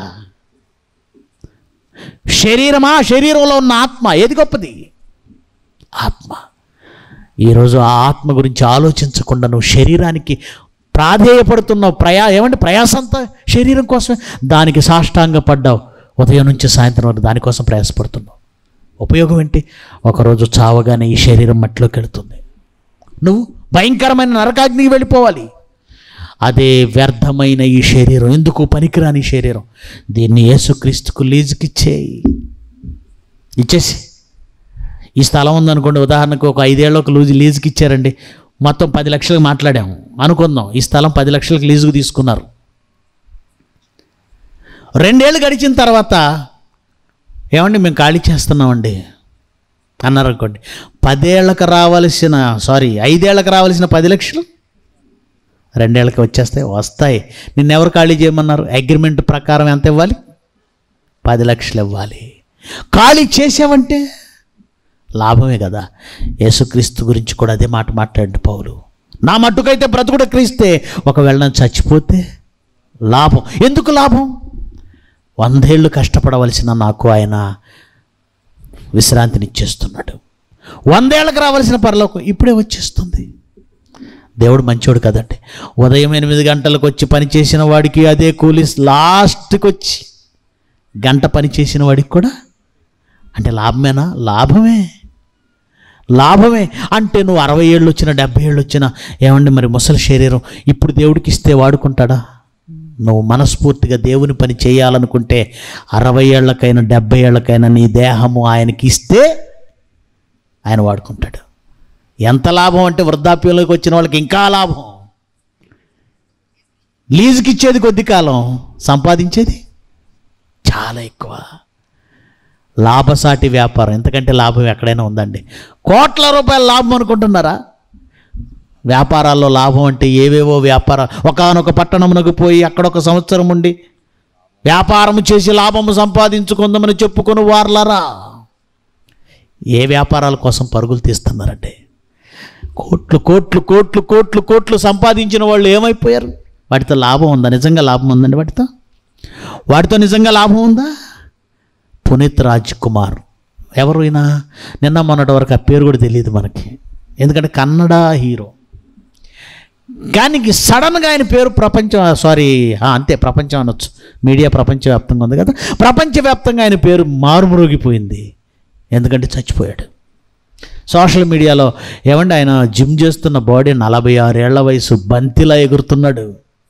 శరీరమా శరీరంలో ఉన్న ఆత్మ ఏది గొప్పది ఆత్మ ఈరోజు ఆ ఆత్మ గురించి ఆలోచించకుండా నువ్వు శరీరానికి ప్రాధేయపడుతున్నావు ప్రయా ఏమంటే ప్రయాసంతా శరీరం కోసమే దానికి సాష్టాంగ పడ్డావు ఉదయం నుంచి సాయంత్రం వరకు దానికోసం ప్రయాసపడుతున్నావు ఉపయోగం ఏంటి ఒకరోజు చావగానే ఈ శరీరం మట్టిలోకి వెళుతుంది నువ్వు భయంకరమైన నరకాగ్నికి వెళ్ళిపోవాలి అదే వ్యర్థమైన ఈ శరీరం ఎందుకు పనికిరాని ఈ శరీరం దీన్ని యేసుక్రీస్తుకు లీజుకి ఇచ్చేయి ఇచ్చేసి ఈ స్థలం ఉందనుకోండి ఉదాహరణకు ఒక ఐదేళ్ళు ఒక లూజు లీజుకి ఇచ్చారండి మొత్తం పది లక్షలకు మాట్లాడాము అనుకుందాం ఈ స్థలం పది లక్షలకు లీజుకు తీసుకున్నారు రెండేళ్ళు గడిచిన తర్వాత ఏమండి మేము ఖాళీ చేస్తున్నామండి అన్నారు అనుకోండి పదేళ్లకు రావాల్సిన సారీ ఐదేళ్లకు రావాల్సిన పది లక్షలు రెండేళ్ళకి వచ్చేస్తాయి వస్తాయి నిన్నెవరు ఖాళీ చేయమన్నారు అగ్రిమెంట్ ప్రకారం ఎంత ఇవ్వాలి పది లక్షలు ఇవ్వాలి ఖాళీ చేసావంటే లాభమే కదా యేసుక్రీస్తు గురించి కూడా అదే మాట మాట్లాడి పౌలు నా మట్టుకైతే బ్రతుకుడ క్రీస్తే ఒకవేళ నేను చచ్చిపోతే లాభం ఎందుకు లాభం వందేళ్ళు కష్టపడవలసిన నాకు ఆయన విశ్రాంతినిచ్చేస్తున్నాడు వందేళ్ళకి రావాల్సిన పరలోకం ఇప్పుడే వచ్చేస్తుంది దేవుడు మంచోడు కదండి ఉదయం ఎనిమిది గంటలకు వచ్చి పని చేసిన వాడికి అదే కూలి లాస్ట్కి వచ్చి గంట పని చేసిన వాడికి కూడా అంటే లాభమేనా లాభమే లాభమే అంటే నువ్వు అరవై ఏళ్ళు వచ్చినా డెబ్బై ఏళ్ళు వచ్చినా ఏమండి మరి ముసలి శరీరం ఇప్పుడు దేవుడికి ఇస్తే వాడుకుంటాడా నువ్వు మనస్ఫూర్తిగా దేవుని పని చేయాలనుకుంటే అరవై ఏళ్ళకైనా డెబ్బై ఏళ్ళకైనా నీ దేహము ఆయనకి ఇస్తే ఆయన వాడుకుంటాడు ఎంత లాభం అంటే వృద్ధాప్యంలోకి వచ్చిన వాళ్ళకి ఇంకా లాభం లీజుకి ఇచ్చేది కొద్ది కాలం సంపాదించేది చాలా ఎక్కువ లాభసాటి వ్యాపారం ఎందుకంటే లాభం ఎక్కడైనా ఉందండి కోట్ల రూపాయల లాభం అనుకుంటున్నారా వ్యాపారాల్లో లాభం అంటే ఏవేవో వ్యాపార ఒకనొక పట్టణమునకు పోయి అక్కడ ఒక సంవత్సరం ఉండి వ్యాపారం చేసి లాభము సంపాదించుకుందామని చెప్పుకొని వార్లరా ఏ వ్యాపారాల కోసం పరుగులు తీస్తున్నారంటే కోట్లు కోట్లు కోట్లు కోట్లు కోట్లు సంపాదించిన వాళ్ళు ఏమైపోయారు వాటితో లాభం ఉందా నిజంగా లాభం ఉందండి వాటితో వాటితో నిజంగా లాభం ఉందా పునీత్ రాజ్ కుమార్ ఎవరు ఈయన నిన్న మొన్నటి వరకు ఆ పేరు కూడా తెలియదు మనకి ఎందుకంటే కన్నడ హీరో కానీ సడన్గా ఆయన పేరు ప్రపంచం సారీ అంతే ప్రపంచం అనొచ్చు మీడియా ప్రపంచవ్యాప్తంగా ఉంది కదా ప్రపంచవ్యాప్తంగా ఆయన పేరు మారుమరుగిపోయింది ఎందుకంటే చచ్చిపోయాడు సోషల్ మీడియాలో ఏమండి ఆయన జిమ్ చేస్తున్న బాడీ నలభై ఆరేళ్ల వయసు బంతిలా ఎగురుతున్నాడు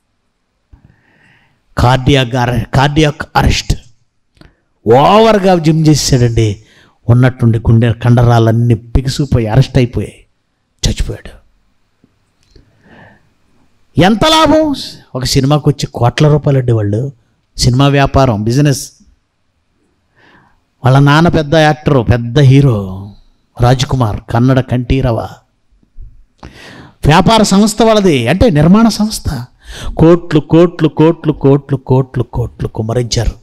కార్డియాక్ అరె కార్డియాక్ అరెస్ట్ ఓవర్గా జిమ్ చేసాడండి ఉన్నట్టుండి గుండె కండరాలన్నీ బిగుసుకుపోయి అరెస్ట్ అయిపోయాయి చచ్చిపోయాడు ఎంత లాభం ఒక సినిమాకి వచ్చి కోట్ల రూపాయలు అండి వాళ్ళు సినిమా వ్యాపారం బిజినెస్ వాళ్ళ నాన్న పెద్ద యాక్టరు పెద్ద హీరో రాజ్కుమార్ కన్నడ కంఠీరవ వ్యాపార సంస్థ వాళ్ళది అంటే నిర్మాణ సంస్థ కోట్లు కోట్లు కోట్లు కోట్లు కోట్లు కోట్లు కుమ్మరించారు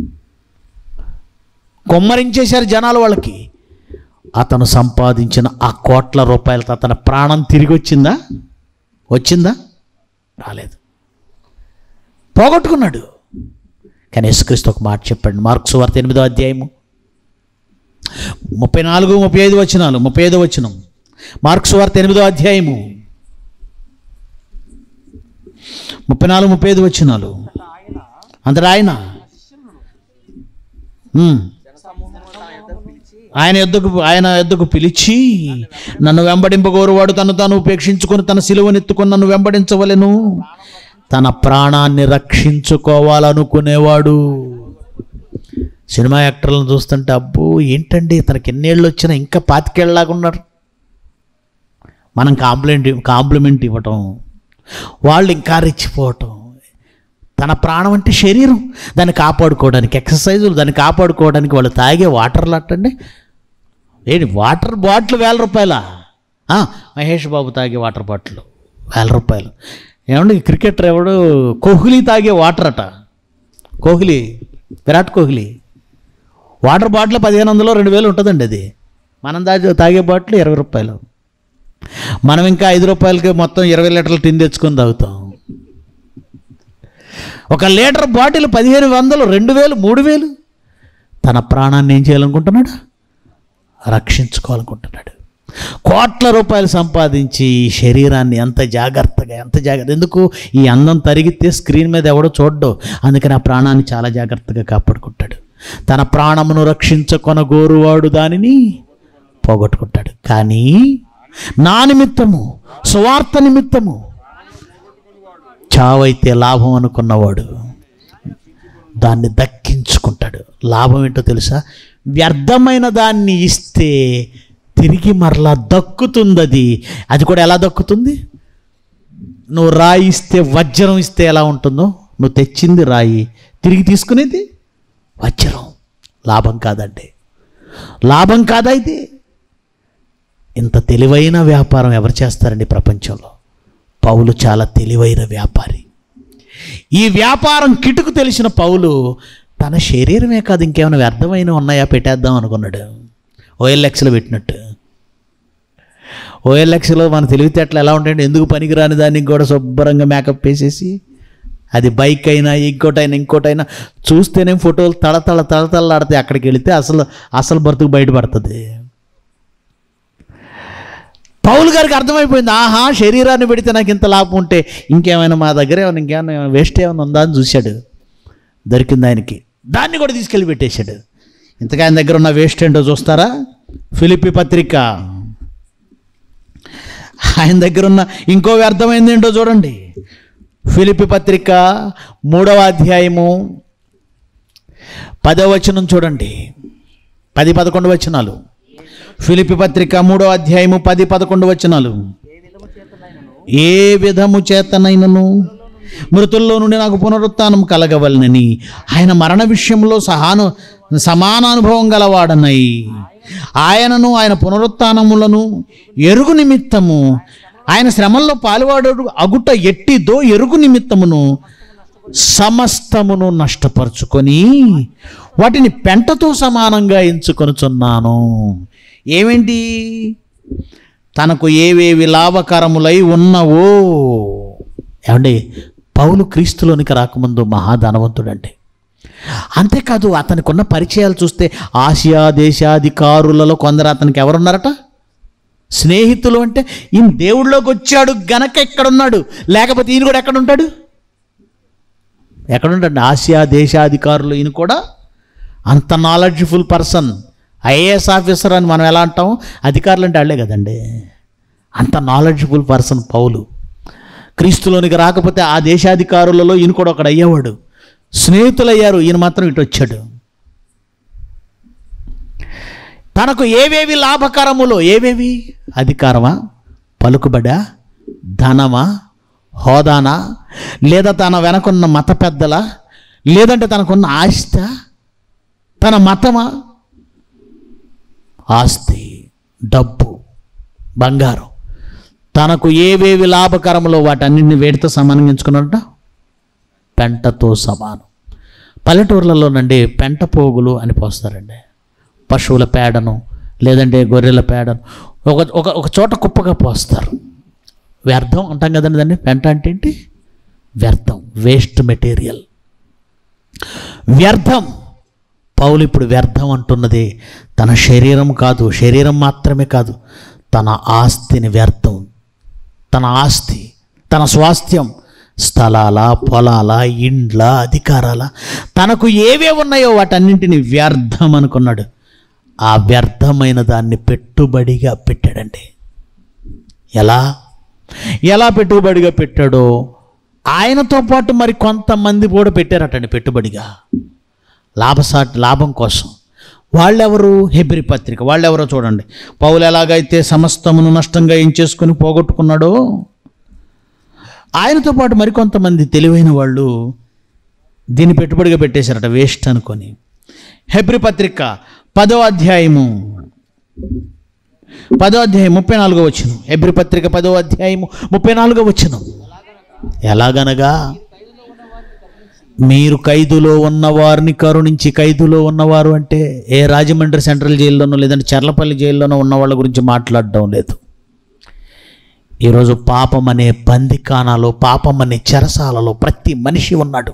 కుమ్మరించేశారు జనాలు వాళ్ళకి అతను సంపాదించిన ఆ కోట్ల రూపాయలతో అతని ప్రాణం తిరిగి వచ్చిందా వచ్చిందా రాలేదు పోగొట్టుకున్నాడు కానీ యేసుక్రీస్తు ఒక మాట చెప్పండి మార్క్స్ వార్త ఎనిమిదో అధ్యాయము ముప్పై నాలుగు ముప్పై ఐదు వచనాలు ముప్పై ఐదో వచనం మార్క్స్ వార్త ఎనిమిదో అధ్యాయము ముప్పై నాలుగు ముప్పై ఐదు వచనాలు అంతటా ఆయన ఉమ్. ఆయన ఎద్దుకు ఆయన ఎద్దుకు పిలిచి నన్ను వెంబడింపగోరువాడు తను తాను ఉపేక్షించుకొని తన సిలువనెత్తుకొని నన్ను వెంబడించవలెను తన ప్రాణాన్ని రక్షించుకోవాలనుకునేవాడు సినిమా యాక్టర్లను చూస్తుంటే అబ్బో ఏంటండి తనకి ఎన్నేళ్ళు వచ్చినా ఇంకా పాతికేళ్ళలాగా ఉన్నారు మనం కాంప్లిమెంట్ కాంప్లిమెంట్ ఇవ్వటం వాళ్ళు ఇంకా రెచ్చిపోవటం తన ప్రాణం అంటే శరీరం దాన్ని కాపాడుకోవడానికి ఎక్సర్సైజులు దాన్ని కాపాడుకోవడానికి వాళ్ళు తాగే వాటర్లు అట్టండి ఏంటి వాటర్ బాటిల్ వేల రూపాయల మహేష్ బాబు తాగే వాటర్ బాటిల్ వేల రూపాయలు ఏమండి క్రికెటర్ ఎవడు కోహ్లీ తాగే వాటర్ అట కోహ్లీ విరాట్ కోహ్లీ వాటర్ బాటిల్ పదిహేను వందలు రెండు వేలు ఉంటుందండి అది మనం తాగే తాగే బాటిల్ ఇరవై రూపాయలు మనం ఇంకా ఐదు రూపాయలకి మొత్తం ఇరవై లీటర్లు టిన్ తెచ్చుకొని తాగుతాం ఒక లీటర్ బాటిల్ పదిహేను వందలు రెండు వేలు మూడు వేలు తన ప్రాణాన్ని ఏం చేయాలనుకుంటున్నాడు రక్షించుకోవాలనుకుంటున్నాడు కోట్ల రూపాయలు సంపాదించి ఈ శరీరాన్ని ఎంత జాగ్రత్తగా ఎంత జాగ్రత్త ఎందుకు ఈ అందం తరిగితే స్క్రీన్ మీద ఎవడో చూడ్డు అందుకని ఆ ప్రాణాన్ని చాలా జాగ్రత్తగా కాపాడుకుంటాడు తన ప్రాణమును రక్షించుకొనగోరువాడు దానిని పోగొట్టుకుంటాడు కానీ నా నిమిత్తము స్వార్థ నిమిత్తము చావైతే లాభం అనుకున్నవాడు దాన్ని దక్కించుకుంటాడు లాభం ఏంటో తెలుసా వ్యర్థమైన దాన్ని ఇస్తే తిరిగి మరలా దక్కుతుంది అది అది కూడా ఎలా దక్కుతుంది నువ్వు రాయి ఇస్తే వజ్రం ఇస్తే ఎలా ఉంటుందో నువ్వు తెచ్చింది రాయి తిరిగి తీసుకునేది వజ్రం లాభం కాదండి లాభం కాదా ఇది ఇంత తెలివైన వ్యాపారం ఎవరు చేస్తారండి ప్రపంచంలో పౌలు చాలా తెలివైన వ్యాపారి ఈ వ్యాపారం కిటుకు తెలిసిన పౌలు తన శరీరమే కాదు ఇంకేమైనా వ్యర్థమైన ఉన్నాయా పెట్టేద్దాం అనుకున్నాడు ఓఎల్ఎక్స్లో పెట్టినట్టు ఓఎల్ఎక్స్లో మన తెలివితేటలు ఎలా ఉంటాయంటే ఎందుకు పనికిరాని దానికి కూడా శుభ్రంగా మేకప్ వేసేసి అది బైక్ అయినా ఇంకోటైనా ఇంకోటైనా చూస్తేనే ఫోటోలు తళతళ తళతళలాడితే అక్కడికి వెళితే అసలు అసలు బ్రతుకు బయటపడుతుంది పౌలు గారికి అర్థమైపోయింది ఆహా శరీరాన్ని పెడితే నాకు ఇంత లాభం ఉంటే ఇంకేమైనా మా దగ్గర ఏమైనా ఇంకేమైనా వేస్ట్ ఏమైనా ఉందా అని చూశాడు దొరికింది ఆయనకి దాన్ని కూడా తీసుకెళ్ళి పెట్టేశాడు ఇంతగా ఆయన దగ్గర ఉన్న వేస్ట్ ఏంటో చూస్తారా ఫిలిపి పత్రిక ఆయన దగ్గర ఉన్న ఇంకో వ్యర్థమైంది ఏంటో చూడండి ఫిలిపి పత్రిక మూడవ అధ్యాయము పదవ వచనం చూడండి పది పదకొండు వచనాలు ఫిలిపి పత్రిక మూడో అధ్యాయము పది పదకొండు వచనాలు ఏ విధము చేతనైనను మృతుల్లో నుండి నాకు పునరుత్థానం కలగవలనని ఆయన మరణ విషయంలో సహాను సమాన అనుభవం గలవాడనై ఆయనను ఆయన పునరుత్థానములను ఎరుగు నిమిత్తము ఆయన శ్రమల్లో పాలువాడు అగుట ఎట్టిదో ఎరుగు నిమిత్తమును సమస్తమును నష్టపరుచుకొని వాటిని పెంటతో సమానంగా ఎంచుకొనుచున్నాను ఏమేంటి తనకు ఏవేవి లాభకరములై ఉన్నవో ఏమండి పౌలు క్రీస్తులోనికి రాకముందు మహాధనవంతుడండి అంతేకాదు అతనికి ఉన్న పరిచయాలు చూస్తే ఆసియా దేశాధికారులలో కొందరు అతనికి ఎవరున్నారట స్నేహితులు అంటే ఈయన దేవుళ్ళలోకి వచ్చాడు గనక ఎక్కడున్నాడు లేకపోతే ఈయన కూడా ఎక్కడ ఉంటాడు ఎక్కడుంటాడు ఆసియా దేశాధికారులు ఈయన కూడా అంత నాలెడ్జ్ఫుల్ పర్సన్ ఐఏఎస్ ఆఫీసర్ అని మనం ఎలా అంటాం అధికారులు అంటే వాళ్ళే కదండి అంత నాలెడ్జ్ఫుల్ పర్సన్ పౌలు క్రీస్తులోనికి రాకపోతే ఆ దేశాధికారులలో ఈయన కూడా ఒకడు అయ్యేవాడు స్నేహితులయ్యారు ఈయన మాత్రం ఇటు వచ్చాడు తనకు ఏవేవి లాభకరములో ఏవేవి అధికారమా పలుకుబడా ధనమా హోదానా లేదా తన వెనకున్న మత పెద్దలా లేదంటే తనకున్న ఆస్త తన మతమా ఆస్తి డబ్బు బంగారం తనకు ఏవేవి లాభకరములో వాటన్నింటిని వేడితో సమానంగా ఎంచుకున్నారట పెంటతో సమానం పల్లెటూర్లలో నుండి పెంట పోగులు అని పోస్తారండి పశువుల పేడను లేదంటే గొర్రెల పేడను ఒక ఒక ఒక చోట కుప్పగా పోస్తారు వ్యర్థం అంటాం కదండి దాన్ని పెంట అంటే ఏంటి వ్యర్థం వేస్ట్ మెటీరియల్ వ్యర్థం పౌలు ఇప్పుడు వ్యర్థం అంటున్నది తన శరీరం కాదు శరీరం మాత్రమే కాదు తన ఆస్తిని వ్యర్థం తన ఆస్తి తన స్వాస్థ్యం స్థలాల పొలాల ఇండ్ల అధికారాల తనకు ఏవే ఉన్నాయో వాటన్నింటిని వ్యర్థం అనుకున్నాడు ఆ వ్యర్థమైన దాన్ని పెట్టుబడిగా పెట్టాడండి ఎలా ఎలా పెట్టుబడిగా పెట్టాడో ఆయనతో పాటు మరి కొంతమంది కూడా పెట్టారటండి పెట్టుబడిగా లాభసాటి లాభం కోసం వాళ్ళెవరు హెబ్రి పత్రిక వాళ్ళెవరో చూడండి పౌలు ఎలాగైతే సమస్తమును నష్టంగా ఏం చేసుకుని పోగొట్టుకున్నాడో ఆయనతో పాటు మరికొంతమంది తెలివైన వాళ్ళు దీన్ని పెట్టుబడిగా పెట్టేశారట వేస్ట్ అనుకొని హెబ్రి పత్రిక పదో అధ్యాయము పదో అధ్యాయం ముప్పై నాలుగో వచ్చిన హెబ్రి పత్రిక పదో అధ్యాయము ముప్పై నాలుగో వచ్చిన ఎలాగనగా మీరు ఖైదులో ఉన్నవారిని కరుణించి ఖైదులో ఉన్నవారు అంటే ఏ రాజమండ్రి సెంట్రల్ జైల్లోనో లేదంటే చర్లపల్లి జైల్లోనో ఉన్న వాళ్ళ గురించి మాట్లాడడం లేదు ఈరోజు పాపం అనే బందికానాలో పాపం అనే చెరసాలలో ప్రతి మనిషి ఉన్నాడు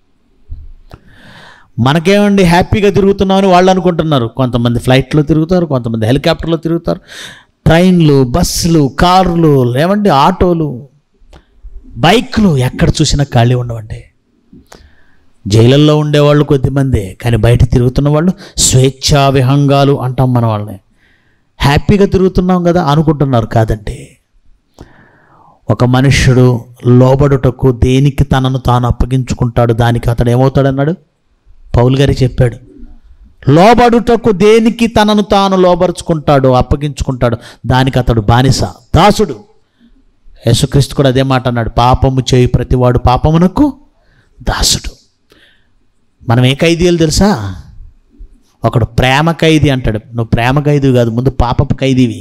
మనకేమండి హ్యాపీగా తిరుగుతున్నామని వాళ్ళు అనుకుంటున్నారు కొంతమంది ఫ్లైట్లో తిరుగుతారు కొంతమంది హెలికాప్టర్లో తిరుగుతారు ట్రైన్లు బస్సులు కార్లు ఏమండి ఆటోలు బైక్లు ఎక్కడ చూసినా ఖాళీ ఉండవండి జైళ్ళల్లో ఉండేవాళ్ళు కొద్దిమంది కానీ బయట తిరుగుతున్న వాళ్ళు స్వేచ్ఛా విహంగాలు అంటాం మన వాళ్ళని హ్యాపీగా తిరుగుతున్నాం కదా అనుకుంటున్నారు కాదండి ఒక మనుష్యుడు లోబడుటకు దేనికి తనను తాను అప్పగించుకుంటాడు దానికి అతడు ఏమవుతాడన్నాడు పౌలు గారి చెప్పాడు లోబడుటకు దేనికి తనను తాను లోబరుచుకుంటాడో అప్పగించుకుంటాడు దానికి అతడు బానిస దాసుడు యేసుక్రీస్తు కూడా అదే మాట అన్నాడు పాపము చేయి ప్రతివాడు పాపమునకు దాసుడు మనం ఏ ఖైదీలు తెలుసా ఒకడు ప్రేమ ఖైదీ అంటాడు నువ్వు ప్రేమ ఖైదీ కాదు ముందు పాపపు ఖైదీవి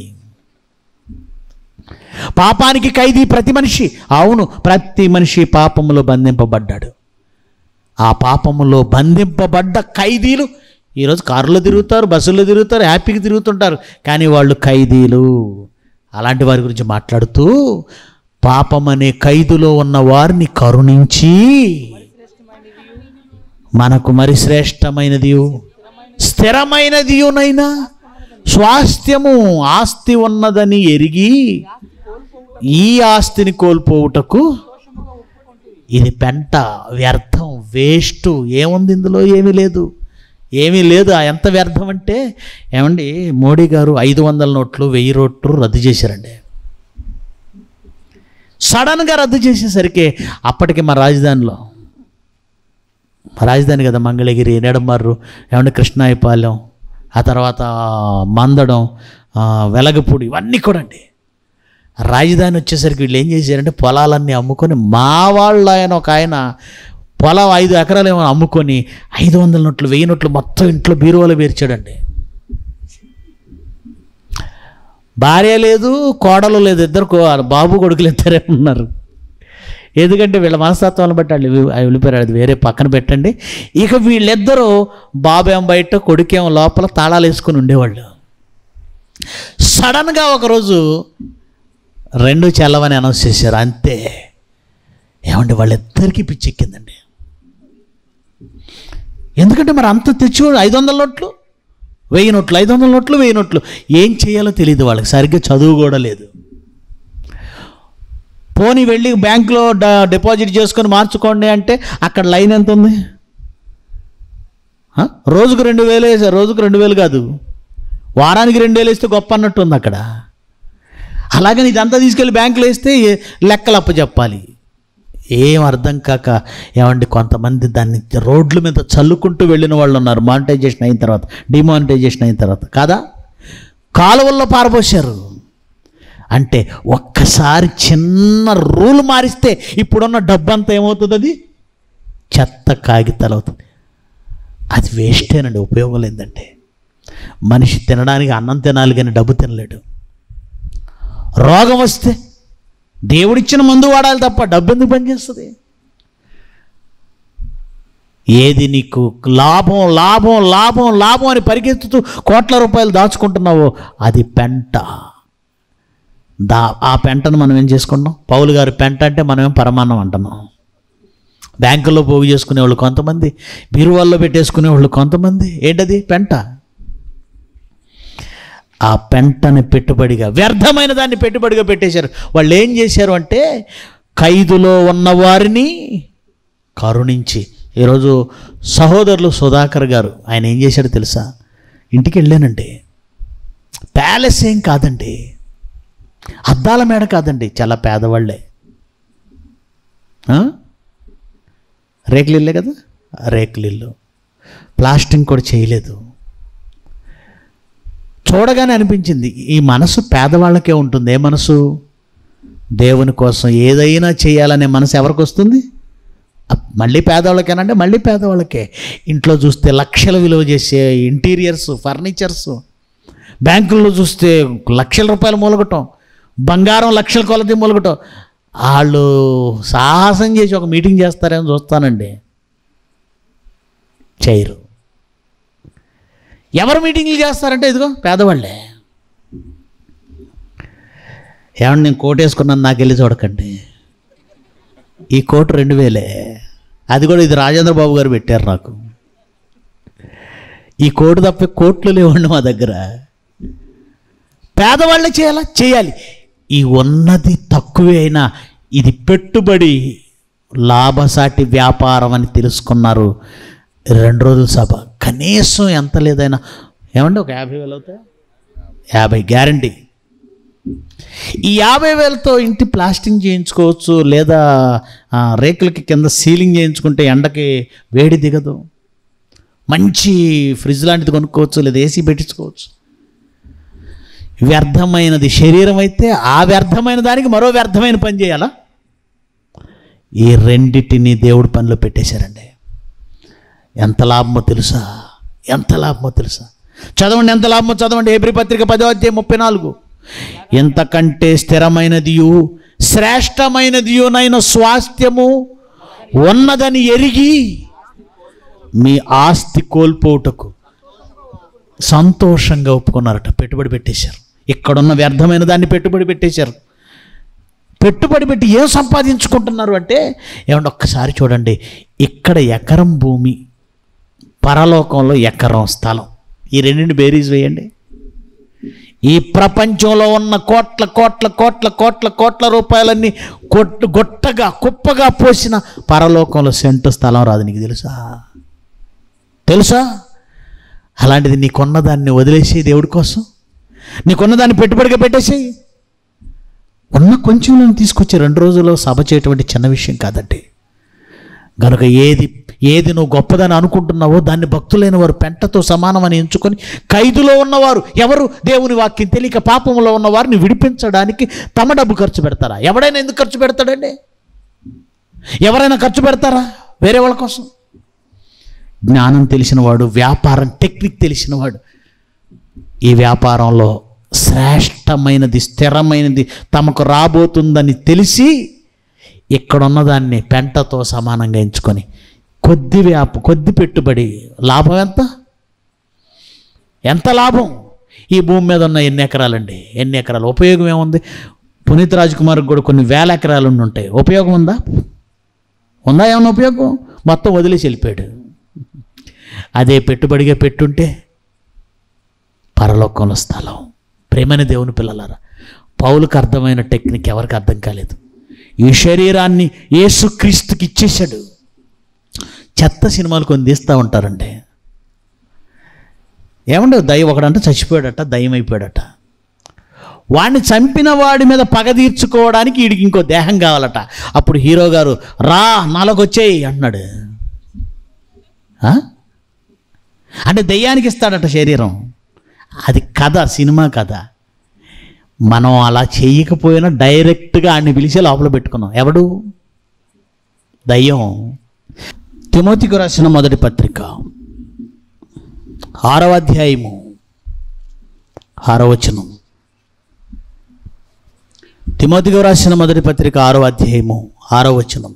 పాపానికి ఖైదీ ప్రతి మనిషి అవును ప్రతి మనిషి పాపములో బంధింపబడ్డాడు ఆ పాపములో బంధింపబడ్డ ఖైదీలు ఈరోజు కారులో తిరుగుతారు బస్సుల్లో తిరుగుతారు హ్యాపీగా తిరుగుతుంటారు కానీ వాళ్ళు ఖైదీలు అలాంటి వారి గురించి మాట్లాడుతూ పాపం అనే ఖైదులో ఉన్న వారిని కరుణించి మనకు మరి శ్రేష్టమైనది స్థిరమైనదియునైనా స్వాస్థ్యము ఆస్తి ఉన్నదని ఎరిగి ఈ ఆస్తిని కోల్పోవుటకు ఇది పెంట వ్యర్థం వేస్ట్ ఏముంది ఇందులో ఏమీ లేదు ఏమీ లేదు ఆ ఎంత వ్యర్థం అంటే ఏమండి మోడీ గారు ఐదు వందల నోట్లు వెయ్యి నోట్లు రద్దు చేశారండి సడన్గా రద్దు చేసేసరికి అప్పటికి మా రాజధానిలో మా రాజధాని కదా మంగళగిరి నెడమర్రు ఏమంటే కృష్ణాయపాలెం ఆ తర్వాత మందడం ఆ, వెలగపూడి ఇవన్నీ కూడా అండి రాజధాని వచ్చేసరికి వీళ్ళు ఏం చేశారంటే పొలాలన్నీ అమ్ముకొని మా వాళ్ళు ఆయన ఒక ఆయన పొలం ఐదు ఎకరాలు ఏమో అమ్ముకొని ఐదు వందల నోట్లు వెయ్యి నోట్లు మొత్తం ఇంట్లో బీరువాలో పేర్చాడండి భార్య లేదు కోడలు లేదు ఇద్దరు కో- బాబు కొడుకులు ఇద్దరే ఉన్నారు ఎందుకంటే వీళ్ళ మనస్తత్వాలను బట్టి వాళ్ళు వెళ్ళి- అవి వెళ్ళిపోయారు అది వేరే పక్కన పెట్టండి ఇక వీళ్ళిద్దరూ బాబేం బయట కొడుకేమో లోపల తాళాలు వేసుకుని ఉండేవాళ్ళు సడన్గా ఒకరోజు రెండు చల్లవని అనౌన్స్ చేశారు అంతే ఏమండి వాళ్ళిద్దరికీ పిచ్చెక్కిందండి ఎందుకంటే మరి అంత తెచ్చేవాడు ఐదు వందల నోట్లు వెయ్యి నోట్లు ఐదు వందల నోట్లు వెయ్యి నోట్లు ఏం చేయాలో తెలియదు వాళ్ళకి సరిగ్గా చదువు కూడా లేదు పోనీ వెళ్ళి బ్యాంకులో డ- డిపాజిట్ చేసుకొని మార్చుకోండి అంటే అక్కడ లైన్ ఎంత ఉంది ఆ? రోజుకు రెండు వేలు వేసారు రోజుకు రెండు వేలు కాదు వారానికి రెండు వేలు వేస్తే గొప్ప అన్నట్టు ఉంది అక్కడ అలాగని ఇదంతా తీసుకెళ్ళి బ్యాంకులో వేస్తే ఏ- లెక్కలు అప్పచెప్పాలి ఏం అర్థం కాక ఏమండి కొంతమంది దాన్ని రోడ్ల మీద చల్లుకుంటూ వెళ్ళిన వాళ్ళు ఉన్నారు మానిటైజేషన్ అయిన తర్వాత డిమానిటైజేషన్ అయిన తర్వాత కాదా కాలువల్లో పారబోసారు అంటే ఒక్కసారి చిన్న రూల్ మారిస్తే ఇప్పుడున్న డబ్బంతా ఏమవుతుంది అది చెత్త కాగితాలు అవుతుంది అది వేస్టేనండి ఉపయోగం లేదంటే మనిషి తినడానికి అన్నం తినాలి కానీ డబ్బు తినలేడు రోగం వస్తే దేవుడిచ్చిన మందు వాడాలి తప్ప డబ్బు ఎందుకు పనిచేస్తుంది ఏది నీకు లాభం లాభం లాభం లాభం అని పరిగెత్తుతూ కోట్ల రూపాయలు దాచుకుంటున్నావో అది పెంట దా ఆ పెంటను మనం ఏం చేసుకుంటున్నాం పౌలు గారి పెంట అంటే మనమేం పరమాన్నం అంటున్నాం బ్యాంకుల్లో పోగు చేసుకునేవాళ్ళు కొంతమంది బీరువాల్లో పెట్టేసుకునేవాళ్ళు కొంతమంది ఏంటది పెంట ఆ పెంటని పెట్టుబడిగా వ్యర్థమైన దాన్ని పెట్టుబడిగా పెట్టేశారు వాళ్ళు ఏం చేశారు అంటే ఖైదులో ఉన్న వారిని కరుణించి ఈరోజు సహోదరులు సుధాకర్ గారు ఆయన ఏం చేశాడో తెలుసా ఇంటికి వెళ్ళానండి ప్యాలెస్ ఏం కాదండి అద్దాల మేడ కాదండి చాలా పేదవాళ్ళే ఆ? రేకులు ఇల్లే కదా రేకులు ఇల్లు ప్లాస్టింగ్ కూడా చేయలేదు చూడగానే అనిపించింది ఈ మనసు పేదవాళ్ళకే ఉంటుంది ఏ మనసు దేవుని కోసం ఏదైనా చేయాలనే మనసు ఎవరికి వస్తుంది అప్- మళ్ళీ పేదవాళ్ళకేనంటే మళ్ళీ పేదవాళ్ళకే ఇంట్లో చూస్తే లక్షల విలువ చేసే ఇంటీరియర్స్ ఫర్నిచర్స్ బ్యాంకుల్లో చూస్తే లక్షల రూపాయలు మూలగటం బంగారం లక్షల కొలది మూలగటం వాళ్ళు సాహసం చేసి ఒక మీటింగ్ చేస్తారేమో చూస్తానండి చేయరు ఎవరు మీటింగ్లు చేస్తారంటే ఇదిగో పేదవాళ్ళే ఏమన్నా నేను కోట్ వేసుకున్నాను నాకు వెళ్ళి చూడకండి ఈ కోటు రెండు వేలే అది కూడా ఇది రాజేంద్ర బాబు గారు పెట్టారు నాకు ఈ కోటు తప్ప కోట్లు లేవండి మా దగ్గర పేదవాళ్ళే చేయాలా చేయాలి ఈ ఉన్నది తక్కువే అయినా ఇది పెట్టుబడి లాభసాటి వ్యాపారం అని తెలుసుకున్నారు రెండు రోజుల సభ కనీసం ఎంత లేదైనా ఏమండి ఒక యాభై వేలు అవుతాయి యాభై గ్యారంటీ ఈ యాభై వేలతో ఇంటి ప్లాస్టింగ్ చేయించుకోవచ్చు లేదా ఆ, రేకులకి కింద సీలింగ్ చేయించుకుంటే ఎండకి వేడి దిగదు మంచి ఫ్రిడ్జ్ లాంటిది కొనుక్కోవచ్చు లేదా ఏసీ పెట్టించుకోవచ్చు వ్యర్థమైనది శరీరం అయితే ఆ వ్యర్థమైన దానికి మరో వ్యర్థమైన పని చేయాలా ఈ రెండిటిని దేవుడి పనిలో పెట్టేశారండి ఎంత లాభమో తెలుసా ఎంత లాభమో తెలుసా చదవండి ఎంత లాభమో చదవండి ఏప్రిల్ పత్రిక పదో అధ్యాయం ముప్పై నాలుగు ఎంతకంటే స్థిరమైనదియు శ్రేష్టమైనదియునైన స్వాస్థ్యము ఉన్నదని ఎరిగి మీ ఆస్తి కోల్పోవుటకు సంతోషంగా ఒప్పుకున్నారట పెట్టుబడి పెట్టేశారు ఇక్కడున్న వ్యర్థమైన దాన్ని పెట్టుబడి పెట్టేశారు పెట్టుబడి పెట్టి ఏం సంపాదించుకుంటున్నారు అంటే ఏమంటే ఒక్కసారి చూడండి ఇక్కడ ఎకరం భూమి పరలోకంలో ఎకరం స్థలం ఈ రెండింటి బేరీజ్ వేయండి ఈ ప్రపంచంలో ఉన్న కోట్ల కోట్ల కోట్ల కోట్ల కోట్ల రూపాయలన్నీ కొట్టు గొట్టగా కుప్పగా పోసిన పరలోకంలో సెంటు స్థలం రాదు నీకు తెలుసా తెలుసా అలాంటిది నీకున్న దాన్ని వదిలేసి దేవుడి కోసం నీకున్న దాన్ని పెట్టుబడిగా పెట్టేసేయి ఉన్న కొంచెం నేను తీసుకొచ్చి రెండు రోజుల్లో సభ చేయటువంటి చిన్న విషయం కాదండి కనుక ఏది ఏది నువ్వు గొప్పదని అనుకుంటున్నావో దాన్ని భక్తులైన వారు పెంటతో సమానమని ఎంచుకొని ఖైదులో ఉన్నవారు ఎవరు దేవుని వాక్యం తెలియక పాపంలో ఉన్న వారిని విడిపించడానికి తమ డబ్బు ఖర్చు పెడతారా ఎవడైనా ఎందుకు ఖర్చు పెడతాడండి ఎవరైనా ఖర్చు పెడతారా వేరే వాళ్ళ కోసం జ్ఞానం తెలిసినవాడు వ్యాపారం టెక్నిక్ తెలిసినవాడు ఈ వ్యాపారంలో శ్రేష్టమైనది స్థిరమైనది తమకు రాబోతుందని తెలిసి ఇక్కడున్న దాన్ని పెంటతో సమానంగా ఎంచుకొని కొద్ది వ్యాప కొద్ది పెట్టుబడి లాభం ఎంత ఎంత లాభం ఈ భూమి మీద ఉన్న ఎన్ని ఎకరాలండి ఎన్ని ఎకరాలు ఉపయోగం ఏముంది పునీత్ రాజ్ కుమార్కి కూడా కొన్ని వేల ఎకరాలు ఉండి ఉంటాయి ఉపయోగం ఉందా ఉందా ఏమన్నా ఉపయోగం మొత్తం వదిలేసి వెళ్ళిపోయాడు అదే పెట్టుబడిగా పెట్టుంటే పరలోకంలో స్థలం ప్రేమని దేవుని పిల్లలారా పౌలకు అర్థమైన టెక్నిక్ ఎవరికి అర్థం కాలేదు ఈ శరీరాన్ని యేసుక్రీస్తుకి ఇచ్చేశాడు చెత్త సినిమాలు కొన్ని తీస్తూ ఉంటారండి ఏమంటే దయ్యం ఒకడంట చచ్చిపోయాడట దయ్యం అయిపోయాడట వాడిని చంపిన వాడి మీద పగ తీర్చుకోవడానికి వీడికి ఇంకో దేహం కావాలట అప్పుడు హీరో గారు రా నాలోకి వచ్చేయి అంటున్నాడు ఆ? అంటే దెయ్యానికి ఇస్తాడట శరీరం అది కథ సినిమా కథ మనం అలా చేయకపోయినా డైరెక్ట్గా ఆడిని పిలిచి లోపల పెట్టుకున్నాం ఎవడు దయ్యం తిమోతికి రాసిన మొదటి పత్రిక ఆరవ అధ్యాయము ఆరవ వచనం తిమోతికి రాసిన మొదటి పత్రిక ఆరవ అధ్యాయము ఆరవ వచనం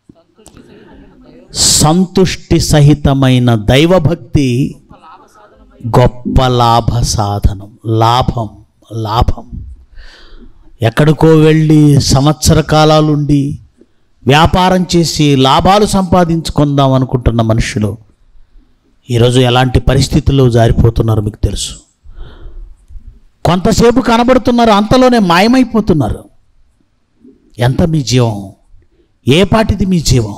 సంతుష్టి సహితమైన దైవభక్తి గొప్ప లాభ సాధనం లాభం లాభం ఎక్కడికో వెళ్ళి సంవత్సర కాలాలుండి వ్యాపారం చేసి లాభాలు సంపాదించుకుందాం అనుకుంటున్న మనుషులు ఈరోజు ఎలాంటి పరిస్థితుల్లో జారిపోతున్నారో మీకు తెలుసు కొంతసేపు కనబడుతున్నారు అంతలోనే మాయమైపోతున్నారు ఎంత మీ జీవం ఏ పాటిది మీ జీవం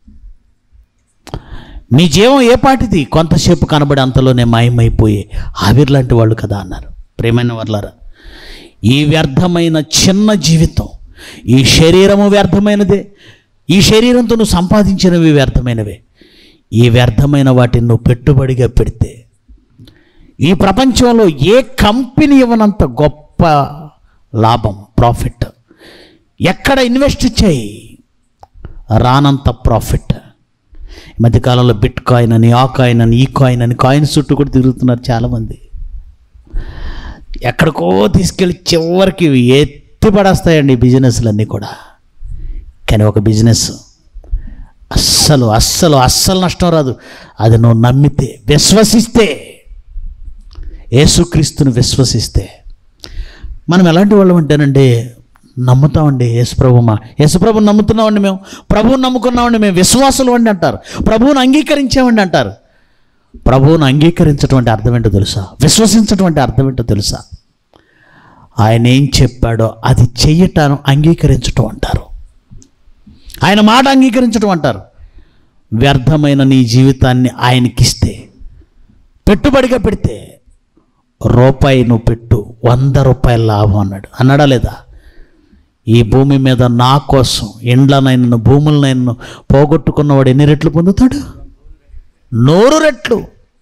మీ జీవం ఏ పాటిది కొంతసేపు కనబడి అంతలోనే మాయమైపోయి ఆవిర్ లాంటి వాళ్ళు కదా అన్నారు ప్రేమైన వర్లారా ఈ వ్యర్థమైన చిన్న జీవితం ఈ శరీరము వ్యర్థమైనదే ఈ శరీరంతో నువ్వు సంపాదించినవి వ్యర్థమైనవే ఈ వ్యర్థమైన వాటిని నువ్వు పెట్టుబడిగా పెడితే ఈ ప్రపంచంలో ఏ కంపెనీ ఇవ్వనంత గొప్ప లాభం ప్రాఫిట్ ఎక్కడ ఇన్వెస్ట్ చేయి రానంత ప్రాఫిట్ ఈ మధ్యకాలంలో బిట్ కాయిన్ అని ఆ కాయిన్ అని ఈ కాయిన్ అని కాయిన్ చుట్టూ కూడా తిరుగుతున్నారు చాలామంది ఎక్కడికో తీసుకెళ్ళి చివరికి ఎత్తి పడేస్తాయండి ఈ బిజినెస్లన్నీ కూడా కానీ ఒక బిజినెస్ అస్సలు అస్సలు అస్సలు నష్టం రాదు అది నువ్వు నమ్మితే విశ్వసిస్తే యేసుక్రీస్తుని విశ్వసిస్తే మనం ఎలాంటి వాళ్ళం అంటేనండి నమ్ముతామండి యేసుప్రభుమా యేసుప్రభుని నమ్ముతున్నామండి మేము ప్రభువుని నమ్ముకున్నామండి మేము విశ్వాసులు అండి అంటారు ప్రభువుని అంగీకరించామండి అంటారు ప్రభువును అంగీకరించడం అంటే అర్థం ఏంటో తెలుసా విశ్వసించడం అంటే అర్థం ఏంటో తెలుసా ఆయన ఏం చెప్పాడో అది చెయ్యటాను అంగీకరించటం అంటారు ఆయన మాట అంగీకరించడం అంటారు వ్యర్థమైన నీ జీవితాన్ని ఆయనకిస్తే పెట్టుబడిగా పెడితే రూపాయి నువ్వు పెట్టు వంద రూపాయల లాభం అన్నాడు అన్నాడా లేదా ఈ భూమి మీద నా కోసం ఇండ్లనైనా భూములనైనా పోగొట్టుకున్నవాడు ఎన్ని రెట్లు పొందుతాడు నూరు రెట్లు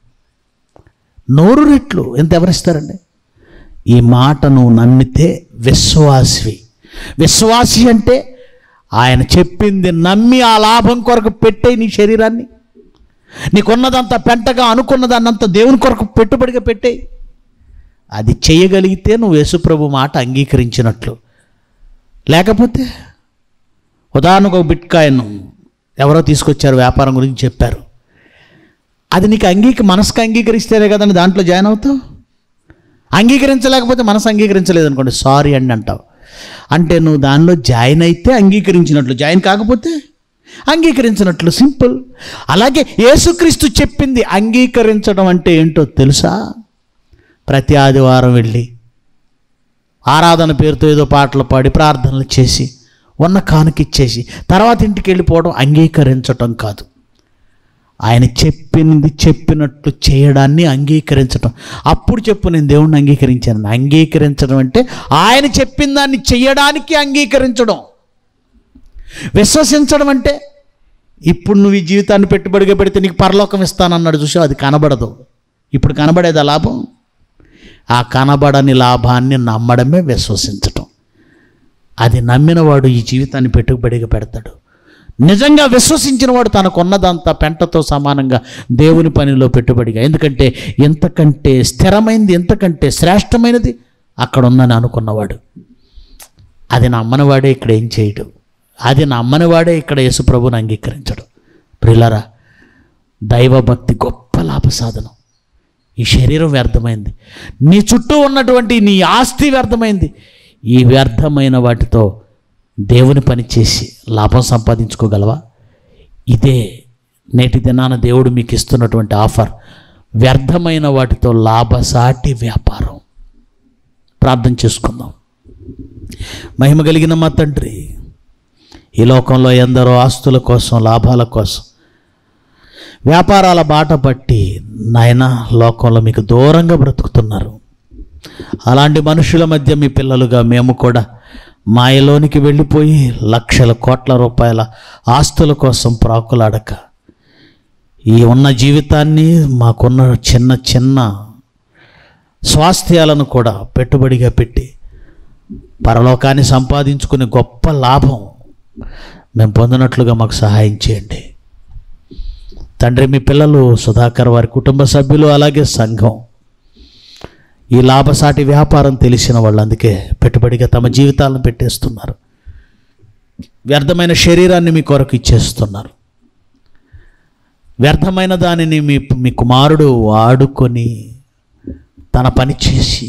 నూరు రెట్లు ఎంత ఎవరిస్తారండి ఈ మాట నువ్వు నమ్మితే విశ్వాసివి విశ్వాసి అంటే ఆయన చెప్పింది నమ్మి ఆ లాభం కొరకు పెట్టే నీ శరీరాన్ని నీకున్నదంతా పెంటగా అనుకున్నదాన్నంతా దేవుని కొరకు పెట్టుబడిగా పెట్టే అది చేయగలిగితే నువ్వు యేసుప్రభు మాట అంగీకరించినట్లు లేకపోతే ఉదాహరణకు ఒక బిట్ కాయిన్ ఎవరో తీసుకొచ్చారు వ్యాపారం గురించి చెప్పారు అది నీకు అంగీక మనసుకు అంగీకరిస్తేనే కదండి దాంట్లో జాయిన్ అవుతావు అంగీకరించలేకపోతే మనసు అంగీకరించలేదు అనుకోండి సారీ అండి అంటావు అంటే నువ్వు దానిలో జాయిన్ అయితే అంగీకరించినట్లు జాయిన్ కాకపోతే అంగీకరించినట్లు సింపుల్ అలాగే యేసుక్రీస్తు చెప్పింది అంగీకరించడం అంటే ఏంటో తెలుసా ప్రతి ఆదివారం వెళ్ళి ఆరాధన పేరుతో ఏదో పాటలు పాడి ప్రార్థనలు చేసి ఉన్న కానుకిచ్చేసి తర్వాత ఇంటికి వెళ్ళిపోవడం అంగీకరించటం కాదు ఆయన చెప్పింది చెప్పినట్లు చేయడాన్ని అంగీకరించటం అప్పుడు చెప్పు నేను దేవుణ్ణి అంగీకరించాను అంగీకరించడం అంటే ఆయన చెప్పిన దాన్ని చేయడానికి అంగీకరించడం విశ్వసించడం అంటే ఇప్పుడు నువ్వు ఈ జీవితాన్ని పెట్టుబడిగా పెడితే నీకు పరలోకం ఇస్తానన్నాడు చూసావు అది కనబడదు ఇప్పుడు కనబడేదా లాభం ఆ కనబడని లాభాన్ని నమ్మడమే విశ్వసించటం అది నమ్మినవాడు ఈ జీవితాన్ని పెట్టుబడిగా పెడతాడు నిజంగా విశ్వసించిన వాడు తనకున్నదంతా పెంటతో సమానంగా దేవుని పనిలో పెట్టుబడిగా ఎందుకంటే ఎంతకంటే స్థిరమైనది ఎంతకంటే శ్రేష్టమైనది అక్కడ ఉందని అనుకున్నవాడు అది నమ్మనివాడే ఇక్కడ ఏం చేయడు అది నమ్మనివాడే ఇక్కడ యేసుప్రభుని అంగీకరించడు ప్రిలరా దైవభక్తి గొప్ప లాభ సాధనం ఈ శరీరం వ్యర్థమైంది నీ చుట్టూ ఉన్నటువంటి నీ ఆస్తి వ్యర్థమైంది ఈ వ్యర్థమైన వాటితో దేవుని పని చేసి లాభం సంపాదించుకోగలవా ఇదే నేటి దినాన దేవుడు మీకు ఇస్తున్నటువంటి ఆఫర్ వ్యర్థమైన వాటితో లాభసాటి వ్యాపారం ప్రార్థన చేసుకుందాం మహిమ కలిగిన మా తండ్రి ఈ లోకంలో ఎందరో ఆస్తుల కోసం లాభాల కోసం వ్యాపారాల బాట పట్టి నాయన లోకంలో మీకు దూరంగా బ్రతుకుతున్నారు అలాంటి మనుషుల మధ్య మీ పిల్లలుగా మేము కూడా మాయలోనికి వెళ్ళిపోయి లక్షల కోట్ల రూపాయల ఆస్తుల కోసం ప్రాకులాడక ఈ ఉన్న జీవితాన్ని మాకున్న చిన్న చిన్న స్వాస్థ్యాలను కూడా పెట్టుబడిగా పెట్టి పరలోకాన్ని సంపాదించుకునే గొప్ప లాభం మేము పొందినట్లుగా మాకు సహాయం చేయండి తండ్రి మీ పిల్లలు సుధాకర్ వారి కుటుంబ సభ్యులు అలాగే సంఘం ఈ లాభసాటి వ్యాపారం తెలిసిన వాళ్ళు అందుకే పెట్టుబడిగా తమ జీవితాలను పెట్టేస్తున్నారు వ్యర్థమైన శరీరాన్ని మీ కొరకు ఇచ్చేస్తున్నారు వ్యర్థమైన దానిని మీ మీ కుమారుడు వాడుకొని తన పని చేసి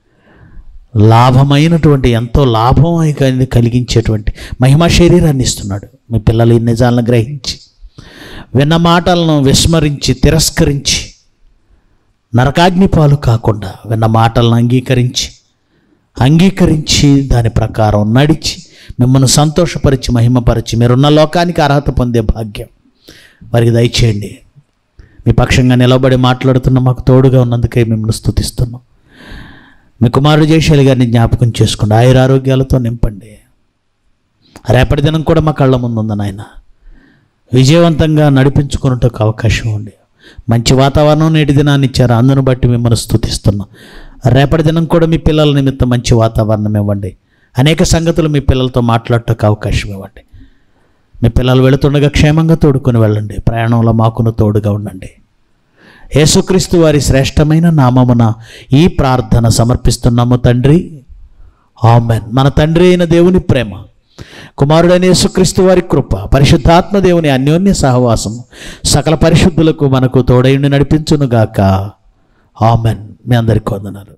లాభమైనటువంటి ఎంతో లాభం కలి- కలిగించేటువంటి మహిమా శరీరాన్ని ఇస్తున్నాడు మీ పిల్లలు ఈ నిజాలను గ్రహించి విన్న మాటలను విస్మరించి తిరస్కరించి నరకాగ్ని పాలు కాకుండా విన్న మాటలను అంగీకరించి అంగీకరించి దాని ప్రకారం నడిచి మిమ్మల్ని సంతోషపరిచి మహిమపరిచి మీరున్న లోకానికి అర్హత పొందే భాగ్యం వారికి దయచేయండి మీ పక్షంగా నిలబడి మాట్లాడుతున్న మాకు తోడుగా ఉన్నందుకే మిమ్మల్ని స్తుతిస్తున్నాం మీ కుమారుడు జయశైలి గారిని జ్ఞాపకం చేసుకోండి ఆయుర ఆరోగ్యాలతో నింపండి రేపటి దినం కూడా మా కళ్ళ ముందు ఉంది నాయన విజయవంతంగా నడిపించుకున్నట్టుకు అవకాశం ఉంది మంచి వాతావరణం నేటి దినాన్ని ఇచ్చారు అందును బట్టి మిమ్మల్ని స్తుతిస్తున్నాం రేపటి దినం కూడా మీ పిల్లల నిమిత్తం మంచి వాతావరణం ఇవ్వండి అనేక సంగతులు మీ పిల్లలతో మాట్లాడటకు అవకాశం ఇవ్వండి మీ పిల్లలు వెళుతుండగా క్షేమంగా తోడుకొని వెళ్ళండి ప్రయాణంలో మాకును తోడుగా ఉండండి యేసుక్రీస్తు వారి శ్రేష్టమైన నామమున ఈ ప్రార్థన సమర్పిస్తున్నాము తండ్రి ఆమెన్ మన తండ్రి అయిన దేవుని ప్రేమ కుమారుడైన యేసుక్రీస్తు వారి కృప పరిశుద్ధాత్మ దేవుని అన్యోన్య సహవాసము సకల పరిశుద్ధులకు మనకు తోడైండి నడిపించునుగాక ఆమెన్ మీ అందరికి వందనాలు